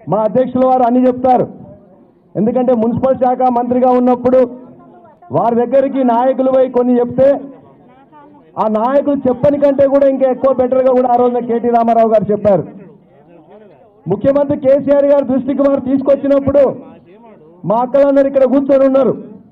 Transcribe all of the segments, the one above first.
మా అధ్యక్షుల వారు అన్ని చెప్తారు ఎందుకంటే మున్సిపల్ శాఖ మంత్రిగా ఉన్నప్పుడు వారి దగ్గరికి నాయకులు పోయి కొన్ని చెప్తే ఆ నాయకులు చెప్పని కంటే కూడా ఇంకా ఎక్కువ బెటర్గా కూడా ఆ రోజున కేటీ రామారావు గారు చెప్పారు ముఖ్యమంత్రి కేసీఆర్ గారి దృష్టికి వారు తీసుకొచ్చినప్పుడు మా అక్కలందరూ ఇక్కడ కూర్చొని ఉన్నారు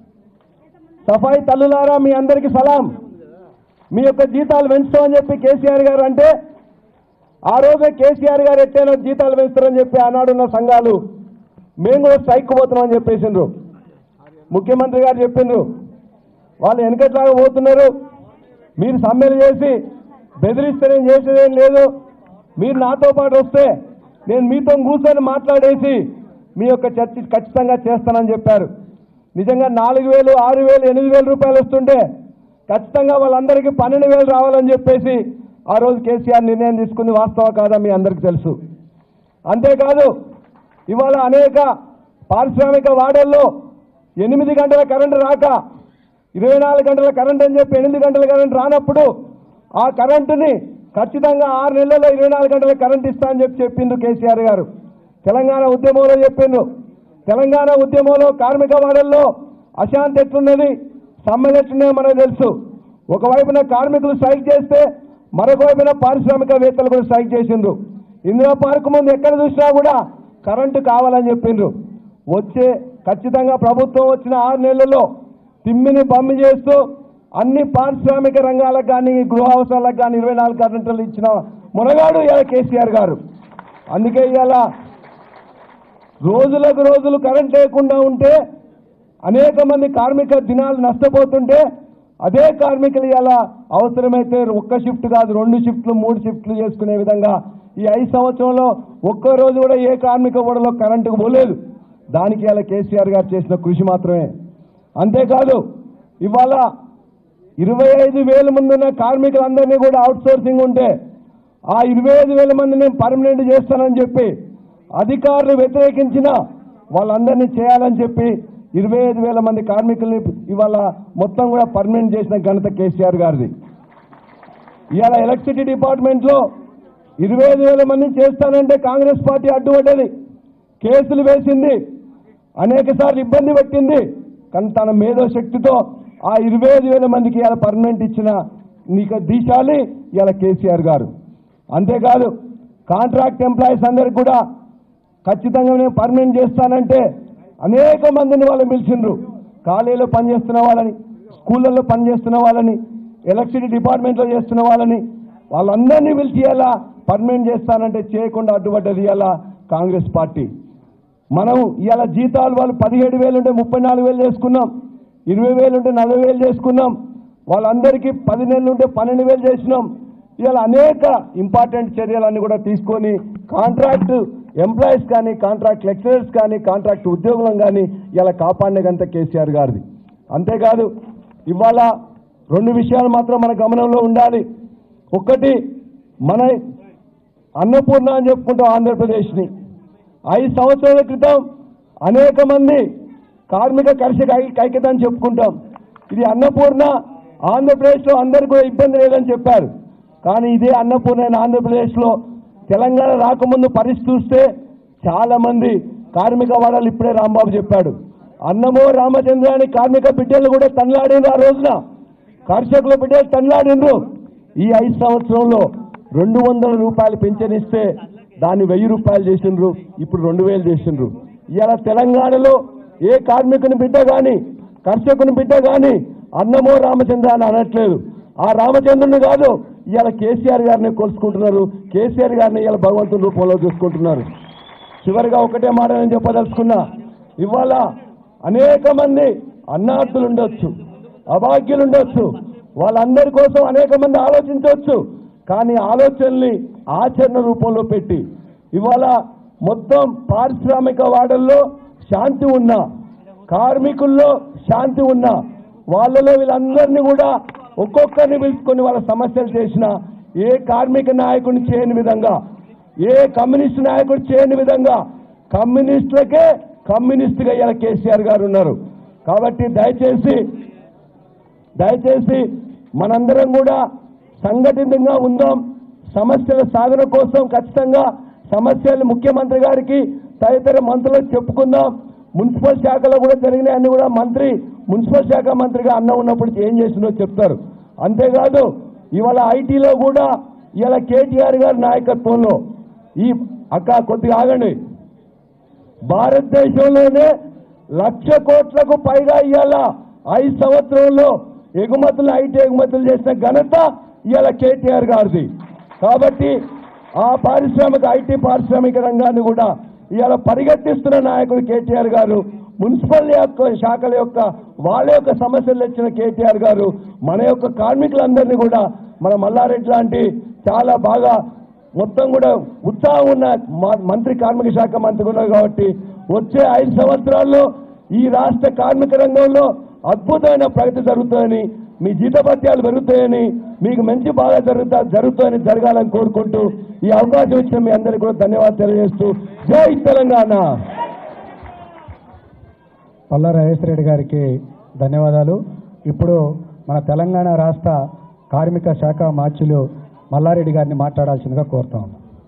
సఫాయి తల్లులారా మీ అందరికీ సలాం మీ యొక్క జీతాలు పెంచుతామని చెప్పి కేసీఆర్ గారు అంటే ఆ రోజే కేసీఆర్ గారు ఎట్టేనో జీతాలు పెంచుతారని చెప్పి ఆనాడున్న సంఘాలు మేము కూడా స్ట్రైక్ పోతున్నామని చెప్పేసిండ్రు ముఖ్యమంత్రి గారు చెప్పిండ్రు వాళ్ళు వెనకట్లాగా పోతున్నారు మీరు సమ్మెలు చేసి బెదిరిస్తే నేను చేసేదేం లేదు మీరు నాతో పాటు వస్తే నేను మీతో కూర్చొని మాట్లాడేసి మీ యొక్క చర్చ ఖచ్చితంగా చేస్తానని చెప్పారు నిజంగా నాలుగు వేలు ఆరు వేలు ఎనిమిది వేల రూపాయలు వస్తుంటే ఖచ్చితంగా వాళ్ళందరికీ పన్నెండు వేలు రావాలని చెప్పేసి ఆ రోజు కేసీఆర్ నిర్ణయం తీసుకుంది వాస్తవ కాదా మీ అందరికీ తెలుసు అంతేకాదు ఇవాళ అనేక పారిశ్రామిక వాడల్లో ఎనిమిది గంటల కరెంటు రాక ఇరవై నాలుగు గంటల కరెంట్ అని చెప్పి ఎనిమిది గంటల కరెంట్ రానప్పుడు ఆ కరెంటుని ఖచ్చితంగా ఆరు నెలల్లో ఇరవై నాలుగు గంటల కరెంట్ ఇస్తా అని చెప్పి చెప్పిండు కేసీఆర్ గారు తెలంగాణ ఉద్యమంలో చెప్పిండు తెలంగాణ ఉద్యమంలో కార్మిక వాడల్లో అశాంతి ఎట్లున్నది సమ్మెలు ఎట్లున్నాయో మనకు తెలుసు ఒకవైపున కార్మికులు స్ట్రైక్ చేస్తే మరొక వైపున పారిశ్రామికవేత్తలు కూడా స్ట్రైక్ చేసిండ్రు ఇందిరా పార్క్ ముందు ఎక్కడ చూసినా కూడా కరెంటు కావాలని చెప్పిండ్రు వచ్చే ఖచ్చితంగా ప్రభుత్వం వచ్చిన ఆరు నెలల్లో తిమ్మిని బమ్మి చేస్తూ అన్ని పారిశ్రామిక రంగాలకు కానీ గృహ అవసరాలకు కానీ ఇరవై నాలుగు కరెంటులు ఇచ్చిన మునగాడు ఇవాళ కేసీఆర్ గారు అందుకే ఇవాళ రోజులకు రోజులు కరెంట్ లేకుండా ఉంటే అనేక మంది కార్మిక దినాలు నష్టపోతుంటే అదే కార్మికులు ఇలా అవసరమైతే ఒక్క షిఫ్ట్ కాదు రెండు షిఫ్ట్లు మూడు షిఫ్ట్లు చేసుకునే విధంగా ఈ ఐదు సంవత్సరంలో ఒక్క రోజు కూడా ఏ కార్మిక ఓడలో కరెంటుకు పోలేదు దానికి ఇలా కేసీఆర్ గారు చేసిన కృషి మాత్రమే అంతేకాదు ఇవాళ ఇరవై ఐదు వేల మంది ఉన్న కార్మికులందరినీ కూడా అవుట్ సోర్సింగ్ ఉంటే ఆ ఇరవై ఐదు వేల మంది నేను పర్మనెంట్ చేస్తానని చెప్పి అధికారులు వ్యతిరేకించిన వాళ్ళందరినీ చేయాలని చెప్పి ఇరవై ఐదు వేల మంది కార్మికుల్ని ఇవాళ మొత్తం కూడా పర్మనెంట్ చేసిన ఘనత కేసీఆర్ గారిది ఇవాళ ఎలక్ట్రిసిటీ డిపార్ట్మెంట్లో ఇరవై ఐదు వేల మందిని చేస్తానంటే కాంగ్రెస్ పార్టీ అడ్డుపడ్డది కేసులు వేసింది అనేక సార్లు ఇబ్బంది పెట్టింది కానీ తన మేధో శక్తితో ఆ ఇరవై ఐదు వేల మందికి ఇలా పర్మనెంట్ ఇచ్చిన నీకు దీశాలి ఇలా కేసీఆర్ గారు అంతేకాదు కాంట్రాక్ట్ ఎంప్లాయీస్ అందరికి కూడా ఖచ్చితంగా నేను పర్మనెంట్ చేస్తానంటే అనేక మందిని వాళ్ళు పిలిచిండ్రు కాలేజీలో పనిచేస్తున్న వాళ్ళని స్కూళ్ళల్లో పనిచేస్తున్న వాళ్ళని ఎలక్ట్రిసిటీ డిపార్ట్మెంట్లో చేస్తున్న వాళ్ళని వాళ్ళందరినీ పిలిచి ఇలా పర్మనెంట్ చేస్తానంటే చేయకుండా అడ్డుపడ్డది ఇలా కాంగ్రెస్ పార్టీ మనం ఇవాళ జీతాలు వాళ్ళు పదిహేడు వేలు ఉంటే ముప్పై నాలుగు వేలు చేసుకున్నాం ఇరవై వేలు ఉంటే నలభై వేలు చేసుకున్నాం వాళ్ళందరికీ పది నెలలు ఉంటే పన్నెండు వేలు చేసినాం ఇవాళ అనేక ఇంపార్టెంట్ చర్యలన్నీ కూడా తీసుకొని కాంట్రాక్ట్ ఎంప్లాయీస్ కానీ కాంట్రాక్ట్ లెక్చరర్స్ కానీ కాంట్రాక్ట్ ఉద్యోగులను కానీ ఇలా కాపాడిన గంత కేసీఆర్ గారిది అంతేకాదు ఇవాళ రెండు విషయాలు మాత్రం మన గమనంలో ఉండాలి ఒకటి మన అన్నపూర్ణ అని చెప్పుకుంటాం ఆంధ్రప్రదేశ్ని ఐదు సంవత్సరాల క్రితం అనేక మంది కార్మిక కర్షక ఐ- ఐక్యత అని చెప్పుకుంటాం ఇది అన్నపూర్ణ ఆంధ్రప్రదేశ్లో అందరికీ కూడా ఇబ్బంది లేదని చెప్పారు కానీ ఇదే అన్నపూర్ణ అయిన ఆంధ్రప్రదేశ్లో తెలంగాణ రాకముందు పరిస్థితి చూస్తే చాలా మంది కార్మిక వాడాలు ఇప్పుడే రాంబాబు చెప్పాడు అన్నమో రామచంద్ర అని కార్మిక బిడ్డలు కూడా తనలాడిండ్రు ఆ రోజున కర్షకుల బిడ్డలు తనలాడిండ్రు ఈ ఐదు సంవత్సరంలో రెండు వందల రూపాయలు పెన్షన్ ఇస్తే దాన్ని వెయ్యి రూపాయలు చేసిండ్రు ఇప్పుడు రెండు వేలు చేసిండ్రు ఇవాళ తెలంగాణలో ఏ కార్మికుని బిడ్డ కానీ కర్షకుని బిడ్డ కానీ అన్నమో రామచంద్ర అని అనట్లేదు ఆ రామచంద్రుని కాదు ఇవాళ కేసీఆర్ గారిని కొలుసుకుంటున్నారు కేసీఆర్ గారిని ఇవాళ భగవంతుని రూపంలో చూసుకుంటున్నారు చివరిగా ఒకటే మాట నేను చెప్పదలుచుకున్నా ఇవాళ అనేక మంది అన్నార్థులు ఉండొచ్చు అభాగ్యులు ఉండొచ్చు వాళ్ళందరి కోసం అనేక మంది ఆలోచించవచ్చు కానీ ఆలోచనల్ని ఆచరణ రూపంలో పెట్టి ఇవాళ మొత్తం పారిశ్రామిక వాడల్లో శాంతి ఉన్నా కార్మికుల్లో శాంతి ఉన్నా వాళ్ళలో వీళ్ళందరినీ కూడా ఒక్కొక్కరిని పిలుచుకొని వాళ్ళ సమస్యలు చేసిన ఏ కార్మిక నాయకుడిని చేయని విధంగా ఏ కమ్యూనిస్ట్ నాయకుడు చేయని విధంగా కమ్యూనిస్టులకే కమ్యూనిస్టుగా ఇలా కేసీఆర్ గారు ఉన్నారు కాబట్టి దయచేసి దయచేసి మనందరం కూడా సంఘటితంగా ఉందాం సమస్యల సాధన కోసం ఖచ్చితంగా సమస్యలు ముఖ్యమంత్రి గారికి తదితర మంత్రులకు చెప్పుకుందాం మున్సిపల్ శాఖలో కూడా జరిగినాయి అన్ని కూడా మంత్రి మున్సిపల్ శాఖ మంత్రిగా అన్న ఉన్నప్పుడు ఏం చేసిందో చెప్తారు అంతేకాదు ఇవాళ ఐటీలో కూడా ఇవాళ కేటీఆర్ గారి నాయకత్వంలో ఈ అక్క కొద్దిగా ఆగండి భారతదేశంలోనే లక్ష కోట్లకు పైగా ఇవాళ ఐదు సంవత్సరంలో ఎగుమతులు ఐటీ ఎగుమతులు చేసిన ఘనత ఇవాళ కేటీఆర్ గారిది కాబట్టి ఆ పారిశ్రామిక ఐటీ పారిశ్రామిక రంగాన్ని కూడా ఇవాళ పరిగెత్తిస్తున్న నాయకుడు కేటీఆర్ గారు మున్సిపల్ యొక్క శాఖల యొక్క వాళ్ళ యొక్క సమస్యలు తెచ్చిన కేటీఆర్ గారు మన యొక్క కార్మికులందరినీ కూడా మన మల్లారెడ్డి లాంటి చాలా బాగా మొత్తం కూడా ఉత్సాహం ఉన్న మ- మంత్రి కార్మిక శాఖ మంత్రి ఉన్నారు కాబట్టి వచ్చే ఐదు సంవత్సరాల్లో ఈ రాష్ట్ర కార్మిక రంగంలో అద్భుతమైన ప్రగతి జరుగుతుందని మీ జీతభత్యాలు పెరుగుతాయని మీకు మంచి బాగా జరుగుతా జరుగుతాయని జరగాలని కోరుకుంటూ ఈ అవకాశం ఇచ్చిన మీ అందరికీ కూడా ధన్యవాదాలు తెలియజేస్తూ జై తెలంగాణ పల్లా రెడ్డి గారికి ధన్యవాదాలు ఇప్పుడు మన తెలంగాణ రాష్ట్ర కార్మిక శాఖ మార్చులు మల్లారెడ్డి గారిని మాట్లాడాల్సిందిగా కోరుతాం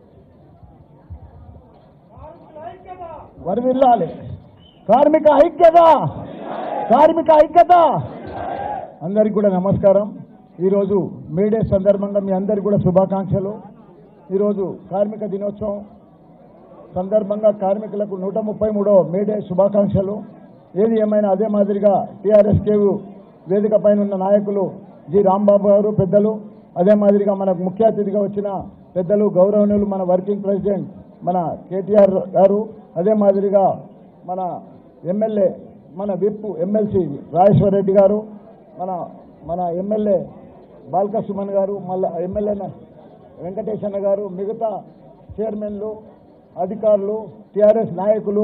వరవిల్లాలి కార్మిక ఐక్యత కార్మిక ఐక్యత అందరికి కూడా నమస్కారం ఈరోజు మేడే సందర్భంగా మీ అందరికి కూడా శుభాకాంక్షలు ఈరోజు కార్మిక దినోత్సవం సందర్భంగా కార్మికులకు నూట ముప్పై మూడో మేడే శుభాకాంక్షలు ఏది ఏమైనా అదే మాదిరిగా టీఆర్ఎస్ కేవు వేదిక పైన ఉన్న నాయకులు జి రాంబాబు గారు పెద్దలు అదే మాదిరిగా మనకు ముఖ్య అతిథిగా వచ్చిన పెద్దలు గౌరవనీయులు మన వర్కింగ్ ప్రెసిడెంట్ మన కేటీఆర్ గారు అదే మాదిరిగా మన ఎమ్మెల్యే మన విప్ ఎమ్మెల్సీ రాజేశ్వర రెడ్డి గారు మన మన ఎమ్మెల్యే బాల్క సుమన్ గారు మళ్ళా ఎమ్మెల్యే వెంకటేశన్న గారు మిగతా చైర్మన్లు అధికారులు టీఆర్ఎస్ నాయకులు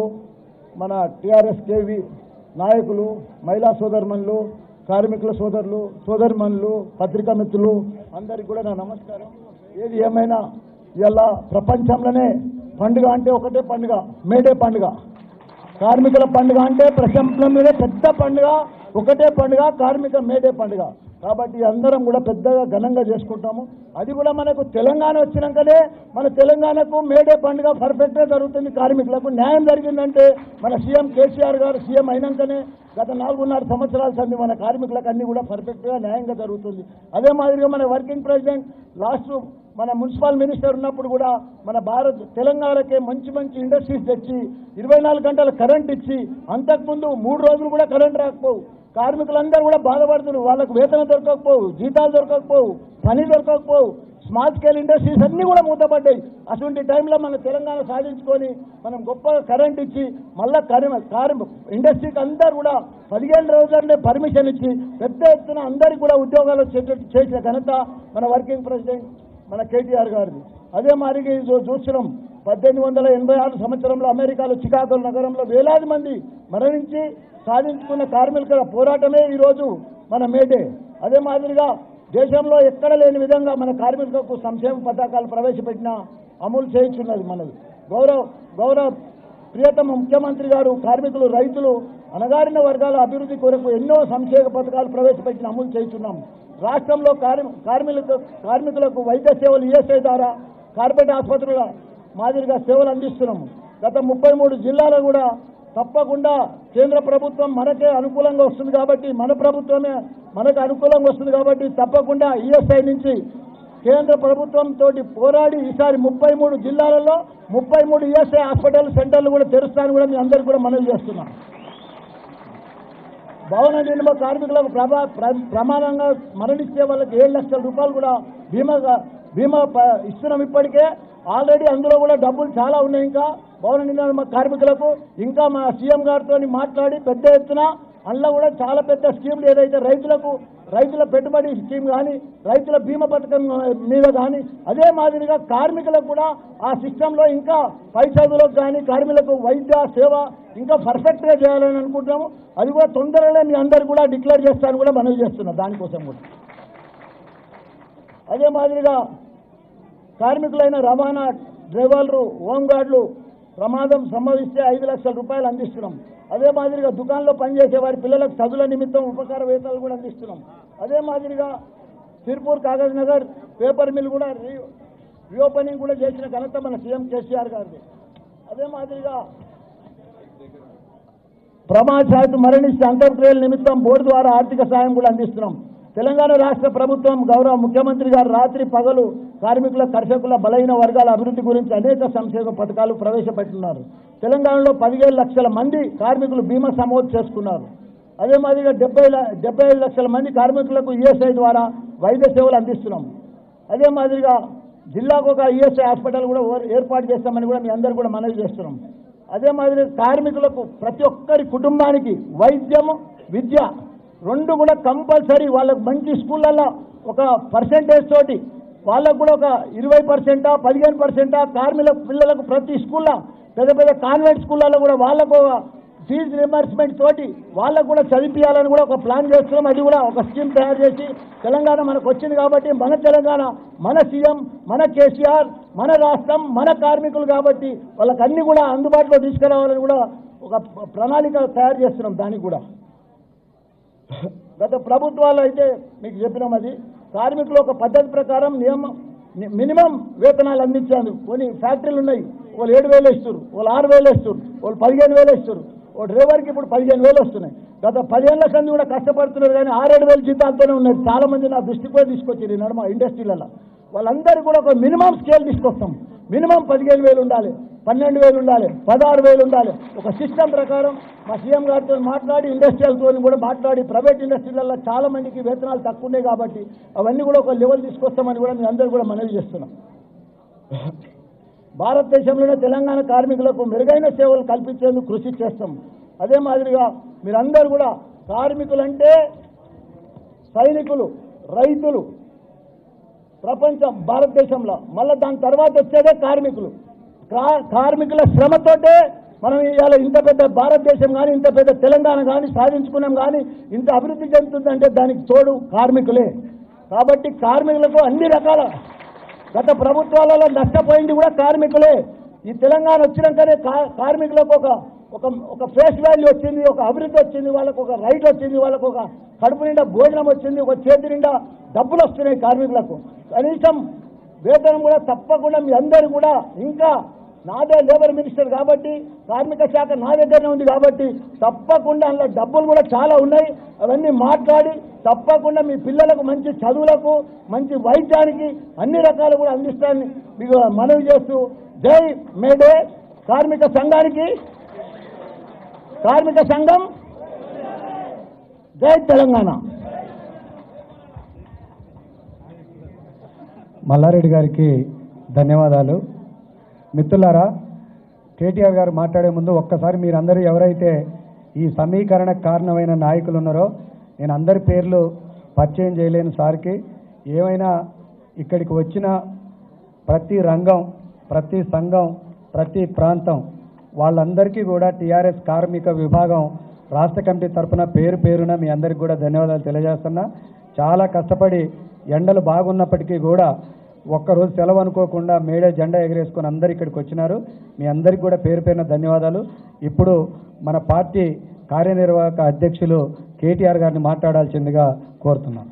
మన టీఆర్ఎస్ కేవి నాయకులు మహిళా సోదరుమణులు కార్మికుల సోదరులు సోదరుమణులు పత్రికా మిత్రులు అందరికి కూడా నా నమస్కారం ఏది ఏమైనా ఇలా ప్రపంచంలోనే పండుగ అంటే ఒకటే పండుగ మేడే పండుగ కార్మికుల పండుగ అంటే ప్రపంచంలోనే పెద్ద పండుగ ఒకటే పండుగ కార్మిక మేడే పండుగ కాబట్టి అందరం కూడా పెద్దగా ఘనంగా చేసుకుంటాము అది కూడా మనకు తెలంగాణ వచ్చినాకనే మన తెలంగాణకు మేడే పండుగ పర్ఫెక్ట్గా జరుగుతుంది కార్మికులకు న్యాయం జరిగిందంటే మన సీఎం కేసీఆర్ గారు సీఎం అయినాకనే గత నాలుగున్నర సంవత్సరాల సంది మన కార్మికులకు అన్ని కూడా పర్ఫెక్ట్గా న్యాయంగా జరుగుతుంది అదే మాదిరిగా మన వర్కింగ్ ప్రెసిడెంట్ లాస్ట్ మన మున్సిపల్ మినిస్టర్ ఉన్నప్పుడు కూడా మన భారత్ తెలంగాణకే మంచి మంచి ఇండస్ట్రీస్ తెచ్చి ఇరవై నాలుగు గంటల కరెంట్ ఇచ్చి అంతకుముందు మూడు రోజులు కూడా కరెంట్ రాకపోవు కార్మికులందరూ కూడా బాధపడుతున్నారు వాళ్ళకు వేతనం దొరకకపోవు జీతాలు దొరకకపోవు పని దొరకకపోవు స్మాల్ స్కేల్ ఇండస్ట్రీస్ అన్నీ కూడా మూతపడ్డాయి అటువంటి టైంలో మన తెలంగాణ సాధించుకొని మనం గొప్ప కరెంట్ ఇచ్చి మళ్ళా కార్మి కార్మి ఇండస్ట్రీకి అందరూ కూడా పదిహేను రోజులనే పర్మిషన్ ఇచ్చి పెద్ద ఎత్తున అందరికీ కూడా ఉద్యోగాలు వచ్చేటట్టు చేసిన ఘనత మన వర్కింగ్ ప్రెసిడెంట్ మన కేటీఆర్ గారిది అదే మాదిరిగా ఇది చూస్తున్నాం పద్దెనిమిది వందల ఎనభై ఆరు సంవత్సరంలో అమెరికాలో చికాగో నగరంలో వేలాది మంది మరణించి సాధించుకున్న కార్మికుల పోరాటమే ఈరోజు మన మేడే అదే మాదిరిగా దేశంలో ఎక్కడ లేని విధంగా మన కార్మికులకు సంక్షేమ పథకాలు ప్రవేశపెట్టిన అమలు చేయించున్నది మనది గౌరవ గౌరవ ప్రియతమ ముఖ్యమంత్రి గారు కార్మికులు రైతులు అణగారిన వర్గాల అభివృద్ధి కొరకు ఎన్నో సంక్షేమ పథకాలు ప్రవేశపెట్టిన అమలు చేస్తున్నాం రాష్ట్రంలో కార్మి కార్మికులకు కార్మికులకు వైద్య సేవలు ఈఎస్ఐ ద్వారా కార్పొరేట్ ఆసుపత్రుల మాదిరిగా సేవలు అందిస్తున్నాము గత ముప్పై మూడు జిల్లాలో కూడా తప్పకుండా కేంద్ర ప్రభుత్వం మనకే అనుకూలంగా వస్తుంది కాబట్టి మన ప్రభుత్వమే మనకు అనుకూలంగా వస్తుంది కాబట్టి తప్పకుండా ఈఎస్ఐ నుంచి కేంద్ర ప్రభుత్వంతో పోరాడి ఈసారి ముప్పై మూడు జిల్లాలలో ముప్పై మూడు ఈఎస్ఐ హాస్పిటల్ సెంటర్లు కూడా తెరుస్తానని కూడా మీ అందరికీ కూడా మనవి చేస్తున్నాం భవన నిర్మాణ కార్మికులకు ప్రభా ప్ర- ప్రమాణంగా మరణించే వాళ్ళకి ఏడు లక్షల రూపాయలు కూడా బీమాగా బీమా ప- ఇస్తున్నాం ఇప్పటికే ఆల్రెడీ అందులో కూడా డబ్బులు చాలా ఉన్నాయి ఇంకా భవన నిర్మాణ కార్మికులకు ఇంకా మా సీఎం గారితో మాట్లాడి పెద్ద ఎత్తున అందులో కూడా చాలా పెద్ద స్కీమ్లు ఏదైతే రైతులకు రైతుల పెట్టుబడి స్కీమ్ కానీ రైతుల బీమా పథకం మీద కానీ అదే మాదిరిగా కార్మికులకు కూడా ఆ సిస్టంలో ఇంకా పై చదువులకు కానీ కార్మికులకు వైద్య సేవ ఇంకా పర్ఫెక్ట్గా చేయాలని అనుకుంటున్నాము అది కూడా తొందరగా మీ అందరు కూడా డిక్లేర్ చేస్తాను కూడా మనవి చేస్తున్నాం దానికోసం కూడా అదే మాదిరిగా కార్మికులైన రవాణా డ్రైవర్లు హోంగార్డులు ప్రమాదం సంభవిస్తే ఐదు లక్షల రూపాయలు అందిస్తున్నాం అదే మాదిరిగా దుకాణంలో పనిచేసే వారి పిల్లలకు చదువుల నిమిత్తం ఉపకార వేతనాలు కూడా అందిస్తున్నాం అదే మాదిరిగా Sirpur Kagaznagar paper mill కూడా రీ రీఓపెనింగ్ కూడా చేసిన ఘనత మన సీఎం కేసీఆర్ గారిది అదే మాదిరిగా ప్రమాదశాత్తు మరణిస్తే అంత్యక్రియల నిమిత్తం బోర్డు ద్వారా ఆర్థిక సాయం కూడా అందిస్తున్నాం తెలంగాణ రాష్ట్ర ప్రభుత్వం గౌరవ ముఖ్యమంత్రి గారు రాత్రి పగలు కార్మికుల కర్షకుల బలైన వర్గాల అభివృద్ధి గురించి అనేక సంక్షేమ పథకాలు ప్రవేశపెట్టున్నారు తెలంగాణలో పదిహేడు లక్షల మంది కార్మికులు బీమా సమోదు చేసుకున్నారు అదే మాదిరిగా డెబ్బై డెబ్బై ఐదు లక్షల మంది కార్మికులకు ఈఎస్ఐ ద్వారా వైద్య సేవలు అందిస్తున్నాం అదే మాదిరిగా జిల్లాకు ఒక ఈఎస్ఐ హాస్పిటల్ కూడా ఓ- ఏర్పాటు చేస్తామని కూడా మీ అందరు కూడా మనవి చేస్తున్నాం అదే మాదిరి కార్మికులకు ప్రతి ఒక్కరి కుటుంబానికి వైద్యము విద్య రెండు కూడా కంపల్సరీ వాళ్ళకు మంచి స్కూళ్ళల్లో ఒక పర్సెంటేజ్ తోటి వాళ్ళకు కూడా ఒక ఇరవై పర్సెంటా పదిహేను పర్సెంటా కార్మికుల పిల్లలకు ప్రతి స్కూల్లో పెద్ద పెద్ద కాన్వెంట్ స్కూళ్ళల్లో కూడా వాళ్ళకు ఫీజు రిమర్స్మెంట్ తోటి వాళ్ళకు కూడా చదివించాలని కూడా ఒక ప్లాన్ చేస్తున్నాం అది కూడా ఒక స్కీమ్ తయారు చేసి తెలంగాణ మనకు వచ్చింది కాబట్టి మన తెలంగాణ మన సీఎం మన కేసీఆర్ మన రాష్ట్రం మన కార్మికులు కాబట్టి వాళ్ళకి అన్ని కూడా అందుబాటులో తీసుకురావాలని కూడా ఒక ప్రణాళిక తయారు చేస్తున్నాం దానికి కూడా గత ప్రభుత్వాలు అయితే మీకు చెప్పినాం అది కార్మికులు ఒక పద్ధతి ప్రకారం నియమం ని- మినిమం వేతనాలు అందించారు కొన్ని ఫ్యాక్టరీలు ఉన్నాయి వాళ్ళు ఏడు వేలు ఇస్తారు వాళ్ళు ఆరు వేలు ఇస్తారు వాళ్ళు పదిహేను వేలు ఇస్తారు ఓ డ్రైవర్కి ఇప్పుడు పదిహేను వేలు వస్తున్నాయి గత పదిహేనుల సంది కూడా కష్టపడుతున్నారు కానీ ఆరేడు వేలు జీతాలతోనే ఉన్నారు చాలా మంది నా దృష్టికి కూడా తీసుకొచ్చారు ఈ నడుమ ఇండస్ట్రీలలో వాళ్ళందరికీ కూడా ఒక మినిమం స్కేల్ తీసుకొస్తాం మినిమం పదిహేను వేలు ఉండాలి పన్నెండు వేలు ఉండాలి పదహారు వేలు ఉండాలి ఒక సిస్టమ్ ప్రకారం మా సీఎం గారితో మాట్లాడి ఇండస్ట్రియల్తో కూడా మాట్లాడి ప్రైవేట్ ఇండస్ట్రీలలో చాలా మందికి వేతనాలు తక్కువ ఉన్నాయి కాబట్టి అవన్నీ కూడా ఒక లెవెల్ తీసుకొస్తామని కూడా మీ అందరూ కూడా మనవి చేస్తున్నాం భారతదేశంలోనే తెలంగాణ కార్మికులకు మెరుగైన సేవలు కల్పించేందుకు కృషి చేస్తాం అదే మాదిరిగా మీరందరూ కూడా కార్మికులంటే సైనికులు రైతులు ప్రపంచం భారతదేశంలో మళ్ళీ దాని తర్వాత వచ్చేదే కార్మికులు కా- కార్మికుల శ్రమతోటే మనం ఇవాళ ఇంత పెద్ద భారతదేశం కానీ ఇంత పెద్ద తెలంగాణ కానీ సాధించుకున్నాం కానీ ఇంత అభివృద్ధి చెందుతుందంటే దానికి తోడు కార్మికులే కాబట్టి కార్మికులకు అన్ని రకాల గత ప్రభుత్వాలలో నష్టపోయింది కూడా కార్మికులే ఈ తెలంగాణ వచ్చినాకనే కా- కార్మికులకు ఒక ఒక ఒక ఫేస్ వాల్యూ వచ్చింది ఒక అభివృద్ధి వచ్చింది వాళ్ళకు ఒక రైట్ వచ్చింది వాళ్ళకు ఒక కడుపు నిండా భోజనం వచ్చింది ఒక చేతి నిండా డబ్బులు వస్తున్నాయి కార్మికులకు కనీసం వేతనం కూడా తప్పకుండా మీ అందరూ కూడా ఇంకా నాదే లేబర్ మినిస్టర్ కాబట్టి కార్మిక శాఖ నా దగ్గరనే ఉంది కాబట్టి తప్పకుండా అందులో డబ్బులు కూడా చాలా ఉన్నాయి అవన్నీ మాట్లాడి తప్పకుండా మీ పిల్లలకు మంచి చదువులకు మంచి వైద్యానికి అన్ని రకాలు కూడా అందిస్తానని మీకు మనవి చేస్తూ జై మేడే కార్మిక సంఘానికి కార్మిక సంఘం జై తెలంగాణ మల్లారెడ్డి గారికి ధన్యవాదాలు మిత్రులారా కేటీఆర్ గారు మాట్లాడే ముందు ఒక్కసారి మీరందరూ ఎవరైతే ఈ సమీకరణకు కారణమైన నాయకులు ఉన్నారో నేను అందరి పేర్లు పరిచయం చేయలేను సార్కి ఏమైనా ఇక్కడికి వచ్చిన ప్రతి రంగం ప్రతి సంఘం ప్రతి ప్రాంతం వాళ్ళందరికీ కూడా టీఆర్ఎస్ కార్మిక విభాగం రాష్ట్ర కమిటీ తరఫున పేరు పేరున మీ అందరికీ కూడా ధన్యవాదాలు తెలియజేస్తున్నా చాలా కష్టపడి ఎండలు బాగున్నప్పటికీ కూడా ఒక్కరోజు సెలవు అనుకోకుండా మేడే జెండా ఎగరేసుకొని అందరు ఇక్కడికి వచ్చినారు మీ అందరికీ కూడా పేరు పేరున ధన్యవాదాలు ఇప్పుడు మన పార్టీ కార్యనిర్వాహక అధ్యక్షులు కేటీఆర్ గారిని మాట్లాడాల్సిందిగా కోరుతున్నాం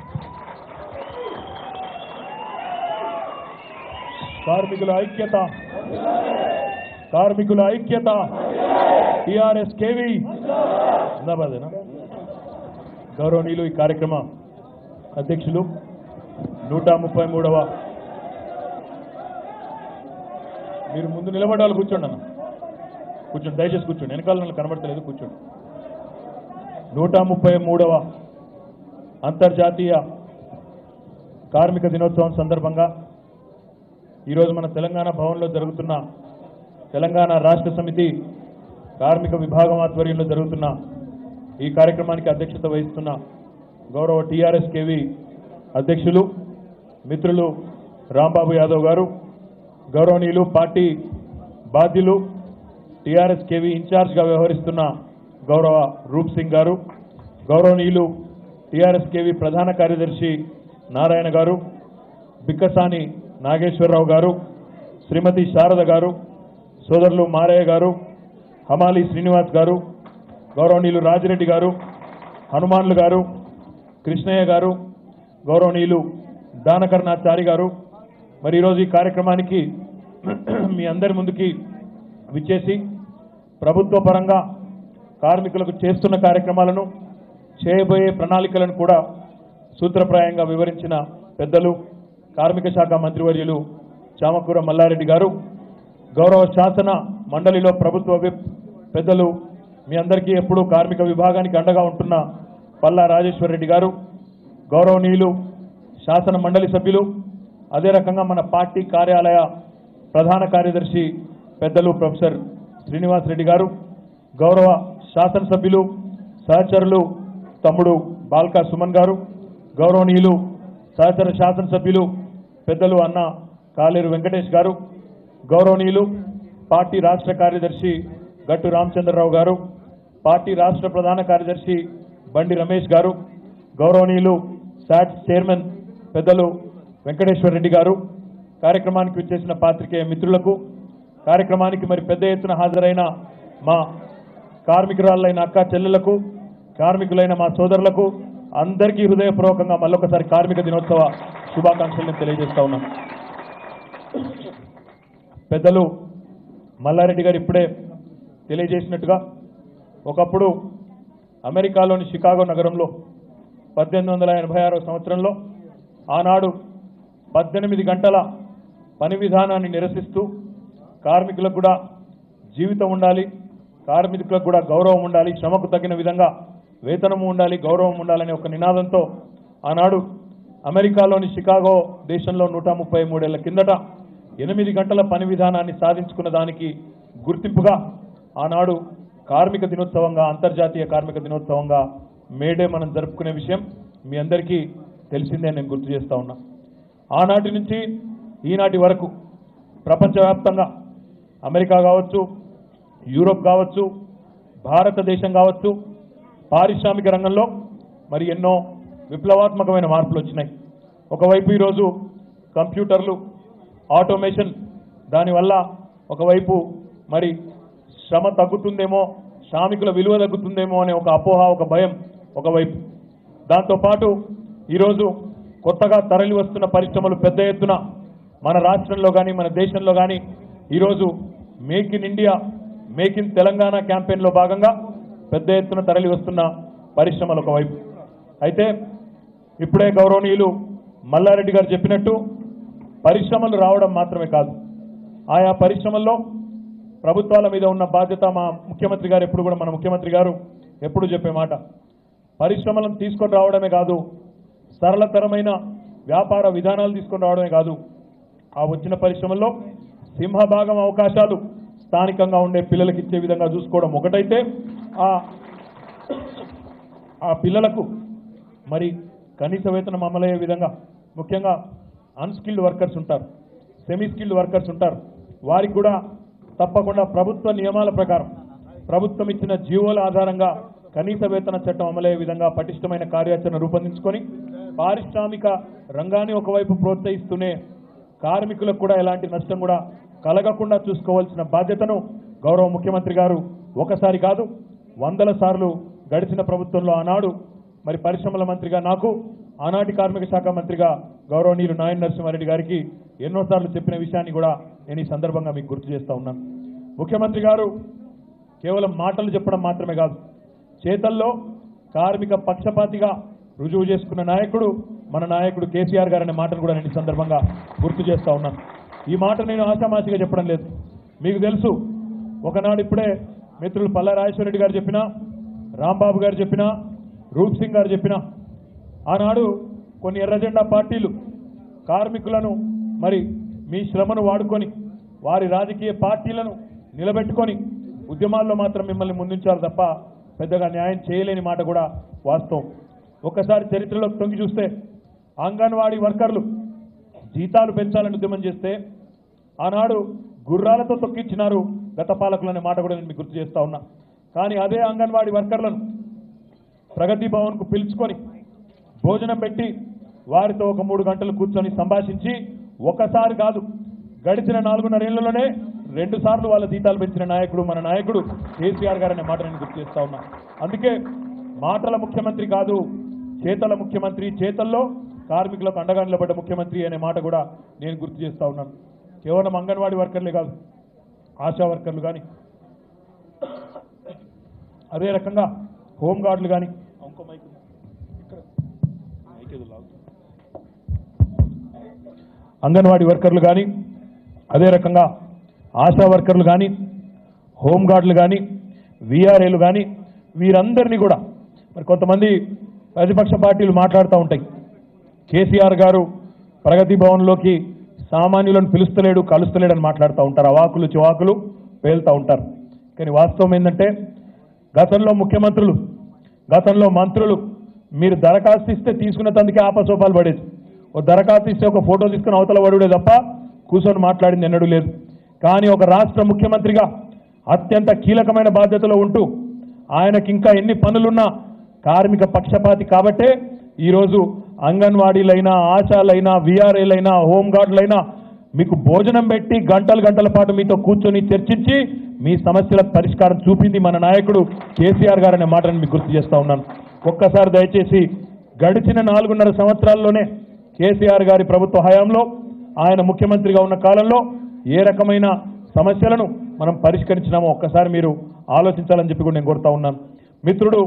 కార్మికుల ఐక్యత కార్మికుల ఐక్యత టిఆర్ఎస్ కేవి జిందాబాదేనా గౌరవనీయులు ఈ కార్యక్రమ అధ్యక్షులు నూట ముప్పై మూడవ మీరు ముందు నిలబడాలి కూర్చోండి అన్న కూర్చోండి దయచేసి కూర్చోండి వెనకాల నన్ను కనబడతలేదు కూర్చోండి నూట ముప్పై మూడవ అంతర్జాతీయ కార్మిక దినోత్సవం సందర్భంగా ఈరోజు మన తెలంగాణ భవన్లో జరుగుతున్న తెలంగాణ రాష్ట్ర సమితి కార్మిక విభాగం ఆధ్వర్యంలో జరుగుతున్న ఈ కార్యక్రమానికి అధ్యక్షత వహిస్తున్న గౌరవ టీఆర్ఎస్ కేవి అధ్యక్షులు మిత్రులు రాంబాబు యాదవ్ గారు గౌరవనీయులు పార్టీ బాధ్యులు టీఆర్ఎస్ కేవి ఇన్ఛార్జ్గా వ్యవహరిస్తున్న గౌరవ రూప్ సింగ్ గారు గౌరవనీయులు టీఆర్ఎస్ కేవి ప్రధాన కార్యదర్శి నారాయణ గారు బిక్కసాని నాగేశ్వరరావు గారు శ్రీమతి శారద గారు సోదరులు మారయ్య గారు హమాలి శ్రీనివాస్ గారు గౌరవనీయులు రాజిరెడ్డి గారు హనుమాన్లు గారు కృష్ణయ్య గారు గౌరవనీయులు దానకర్ణాచారి గారు మరి ఈరోజు ఈ కార్యక్రమానికి మీ అందరి ముందుకి విచ్చేసి ప్రభుత్వ పరంగా కార్మికులకు చేస్తున్న కార్యక్రమాలను చేయబోయే ప్రణాళికలను కూడా సూత్రప్రాయంగా వివరించిన పెద్దలు కార్మిక శాఖ మంత్రివర్యులు చామకూర మల్లారెడ్డి గారు గౌరవ శాసన మండలిలో ప్రభుత్వ విప్ పెద్దలు మీ అందరికీ ఎప్పుడూ కార్మిక విభాగానికి అండగా ఉంటున్న పల్లా రాజేశ్వర్ రెడ్డి గారు గౌరవనీయులు శాసన మండలి సభ్యులు అదే రకంగా మన పార్టీ కార్యాలయ ప్రధాన కార్యదర్శి పెద్దలు ప్రొఫెసర్ శ్రీనివాస్ రెడ్డి గారు గౌరవ శాసనసభ్యులు సహచరులు తమ్ముడు బాల్కా సుమన్ గారు గౌరవనీయులు సహచర శాసనసభ్యులు పెద్దలు అన్న కాలేరు వెంకటేష్ గారు గౌరవనీయులు పార్టీ రాష్ట్ర కార్యదర్శి గట్టు రామచంద్రరావు గారు పార్టీ రాష్ట్ర ప్రధాన కార్యదర్శి బండి రమేష్ గారు గౌరవనీయులు శాట్స్ చైర్మన్ పెద్దలు వెంకటేశ్వర రెడ్డి గారు కార్యక్రమానికి విచ్చేసిన పాత్రికేయ మిత్రులకు కార్యక్రమానికి మరి పెద్ద ఎత్తున హాజరైన మా కార్మికురాళ్ళైన అక్క చెల్లెలకు కార్మికులైన మా సోదరులకు అందరికీ హృదయపూర్వకంగా మళ్ళొకసారి కార్మిక దినోత్సవ శుభాకాంక్షలను తెలియజేస్తా ఉన్నాం పెద్దలు మల్లారెడ్డి గారు ఇప్పుడే తెలియజేసినట్టుగా ఒకప్పుడు అమెరికాలోని షికాగో నగరంలో పద్దెనిమిది వందల ఎనభై ఆరో సంవత్సరంలో ఆనాడు పద్దెనిమిది గంటల పని విధానాన్ని నిరసిస్తూ కార్మికులకు కూడా జీవితం ఉండాలి కార్మికులకు కూడా గౌరవం ఉండాలి శ్రమకు తగిన విధంగా వేతనము ఉండాలి గౌరవం ఉండాలనే ఒక నినాదంతో ఆనాడు అమెరికాలోని షికాగో దేశంలో నూట ముప్పై మూడేళ్ల కిందట ఎనిమిది గంటల పని విధానాన్ని సాధించుకున్న దానికి గుర్తింపుగా ఆనాడు కార్మిక దినోత్సవంగా అంతర్జాతీయ కార్మిక దినోత్సవంగా మేడే మనం జరుపుకునే విషయం మీ అందరికీ తెలిసిందే నేను గుర్తు చేస్తా ఉన్నా ఆనాటి నుంచి ఈనాటి వరకు ప్రపంచవ్యాప్తంగా అమెరికా కావచ్చు యూరోప్ కావచ్చు భారతదేశం కావచ్చు పారిశ్రామిక రంగంలో మరి ఎన్నో విప్లవాత్మకమైన మార్పులు వచ్చినాయి ఒకవైపు ఈరోజు కంప్యూటర్లు ఆటోమేషన్ దానివల్ల ఒకవైపు మరి శ్రమ తగ్గుతుందేమో శ్రామికుల విలువ తగ్గుతుందేమో అనే ఒక అపోహ ఒక భయం ఒకవైపు దాంతోపాటు ఈరోజు కొత్తగా తరలి వస్తున్న పరిశ్రమలు పెద్ద ఎత్తున మన రాష్ట్రంలో కానీ మన దేశంలో కానీ ఈరోజు make in India make in Telangana క్యాంపెయిన్లో భాగంగా పెద్ద ఎత్తున తరలి వస్తున్న పరిశ్రమలు ఒకవైపు అయితే ఇప్పుడే గౌరవనీయులు మల్లారెడ్డి గారు చెప్పినట్టు పరిశ్రమలు రావడం మాత్రమే కాదు ఆయా పరిశ్రమల్లో ప్రభుత్వాల మీద ఉన్న బాధ్యత మా ముఖ్యమంత్రి గారు ఎప్పుడు కూడా మన ముఖ్యమంత్రి గారు ఎప్పుడు చెప్పే మాట పరిశ్రమలను తీసుకొని రావడమే కాదు సరళతరమైన వ్యాపార విధానాలు తీసుకొని రావడమే కాదు ఆ వచ్చిన పరిశ్రమల్లో సింహభాగం అవకాశాలు స్థానికంగా ఉండే పిల్లలకి ఇచ్చే విధంగా చూసుకోవడం ఒకటైతే ఆ ఆ పిల్లలకు మరి కనీస వేతనం అమలయ్యే విధంగా ముఖ్యంగా అన్స్కిల్డ్ వర్కర్స్ ఉంటారు సెమీ స్కిల్డ్ వర్కర్స్ ఉంటారు వారికి కూడా తప్పకుండా ప్రభుత్వ నియమాల ప్రకారం ప్రభుత్వం ఇచ్చిన జీవోల ఆధారంగా కనీస వేతన చట్టం అమలయ్యే విధంగా పటిష్టమైన కార్యాచరణ రూపొందించుకొని పారిశ్రామిక రంగాన్ని ఒకవైపు ప్రోత్సహిస్తూనే కార్మికులకు కూడా ఎలాంటి నష్టం కూడా కలగకుండా చూసుకోవాల్సిన బాధ్యతను గౌరవ ముఖ్యమంత్రి గారు ఒకసారి కాదు వందల సార్లు గడిచిన ప్రభుత్వంలో ఆనాడు మరి పరిశ్రమల మంత్రిగా నాకు ఆనాటి కార్మిక శాఖ మంత్రిగా గౌరవనీయులు నాయన్ నరసింహారెడ్డి గారికి ఎన్నోసార్లు చెప్పిన విషయాన్ని కూడా నేను ఈ సందర్భంగా మీకు గుర్తు చేస్తా ఉన్నాను ముఖ్యమంత్రి గారు కేవలం మాటలు చెప్పడం మాత్రమే కాదు చేతల్లో కార్మిక పక్షపాతిగా రుజువు చేసుకున్న నాయకుడు మన నాయకుడు కేసీఆర్ గారు అనే మాటను కూడా నేను ఈ సందర్భంగా గుర్తు చేస్తా ఉన్నాను ఈ మాట నేను ఆశామాషిగా చెప్పడం లేదు మీకు తెలుసు ఒకనాడు ఇప్పుడే మిత్రులు పల్లా రాజేశ్వరరెడ్డి గారు చెప్పినా రాంబాబు గారు చెప్పినా రూప్ సింగ్ గారు చెప్పినా ఆనాడు కొన్ని ఎర్రజెండా పార్టీలు కార్మికులను మరి మీ శ్రమను వాడుకొని వారి రాజకీయ పార్టీలను నిలబెట్టుకొని ఉద్యమాల్లో మాత్రం మిమ్మల్ని ముందుంచారు తప్ప పెద్దగా న్యాయం చేయలేని మాట కూడా వాస్తవం ఒక్కసారి చరిత్రలోకి తొంగి చూస్తే అంగన్వాడీ వర్కర్లు జీతాలు పెంచాలని ఉద్యమం చేస్తే ఆనాడు గుర్రాలతో తొక్కించినారు గత పాలకులు అనే మాట కూడా నేను మీకు గుర్తు చేస్తా ఉన్నా కానీ అదే అంగన్వాడీ వర్కర్లను ప్రగతి భవన్కు పిలుచుకొని భోజనం పెట్టి వారితో ఒక మూడు గంటలు కూర్చొని సంభాషించి ఒకసారి కాదు గడిచిన నాలుగున్నరేళ్లలోనే రెండు సార్లు వాళ్ళ జీతాలు పెంచిన నాయకుడు మన నాయకుడు కేసీఆర్ గారు అనే మాట నేను గుర్తు చేస్తా ఉన్నా అందుకే మాటల ముఖ్యమంత్రి కాదు చేతల ముఖ్యమంత్రి చేతల్లో కార్మికులకు అండగా నిలబడ్డ ముఖ్యమంత్రి అనే మాట కూడా నేను గుర్తు చేస్తా ఉన్నాను కేవలం అంగన్వాడీ వర్కర్లే కాదు ఆశా వర్కర్లు కానీ అదే రకంగా హోంగార్డులు కానీ ఇంకో మైక్ ఉంది. ఇక్కడ మైక్ ఏదో లాగుతుంది. అంగన్వాడీ వర్కర్లు కానీ అదే రకంగా ఆశా వర్కర్లు కానీ హోంగార్డులు కానీ వీఆర్ఏలు కానీ వీరందరినీ కూడా మరి కొంతమంది ప్రతిపక్ష పార్టీలు మాట్లాడుతూ ఉంటాయి కేసీఆర్ గారు ప్రగతి భవన్లోకి సామాన్యులను పిలుస్తలేడు కలుస్తలేడు అని మాట్లాడుతూ ఉంటారు అవాకులు చివాకులు పేలుతూ ఉంటారు కానీ వాస్తవం ఏంటంటే గతంలో ముఖ్యమంత్రులు గతంలో మంత్రులు మీరు దరఖాస్తు ఇస్తే తీసుకున్న తందుకే ఆపసోపాలు పడేది ఓ దరఖాస్తు ఇస్తే ఒక ఫోటో తీసుకుని అవతల పడుడే తప్ప కూర్చొని మాట్లాడింది ఎన్నడూ లేదు కానీ ఒక రాష్ట్ర ముఖ్యమంత్రిగా అత్యంత కీలకమైన బాధ్యతలో ఉంటూ ఆయనకి ఇంకా ఎన్ని పనులున్నా కార్మిక పక్షపాతి కాబట్టే ఈరోజు అంగన్వాడీలైనా ఆశాలైనా వీఆర్ఏలైనా హోంగార్డులైనా మీకు భోజనం పెట్టి గంటల గంటల పాటు మీతో కూర్చొని చర్చించి మీ సమస్యల పరిష్కారం చూపింది మన నాయకుడు కేసీఆర్ గారు అనే మాటను మీకు గుర్తు చేస్తా ఉన్నాను ఒక్కసారి దయచేసి గడిచిన నాలుగున్నర సంవత్సరాల్లోనే కేసీఆర్ గారి ప్రభుత్వ హయాంలో ఆయన ముఖ్యమంత్రిగా ఉన్న కాలంలో ఏ రకమైన సమస్యలను మనం పరిష్కరించినామో ఒక్కసారి మీరు ఆలోచించాలని చెప్పి కూడా నేను కోరుతా ఉన్నాను మిత్రుడు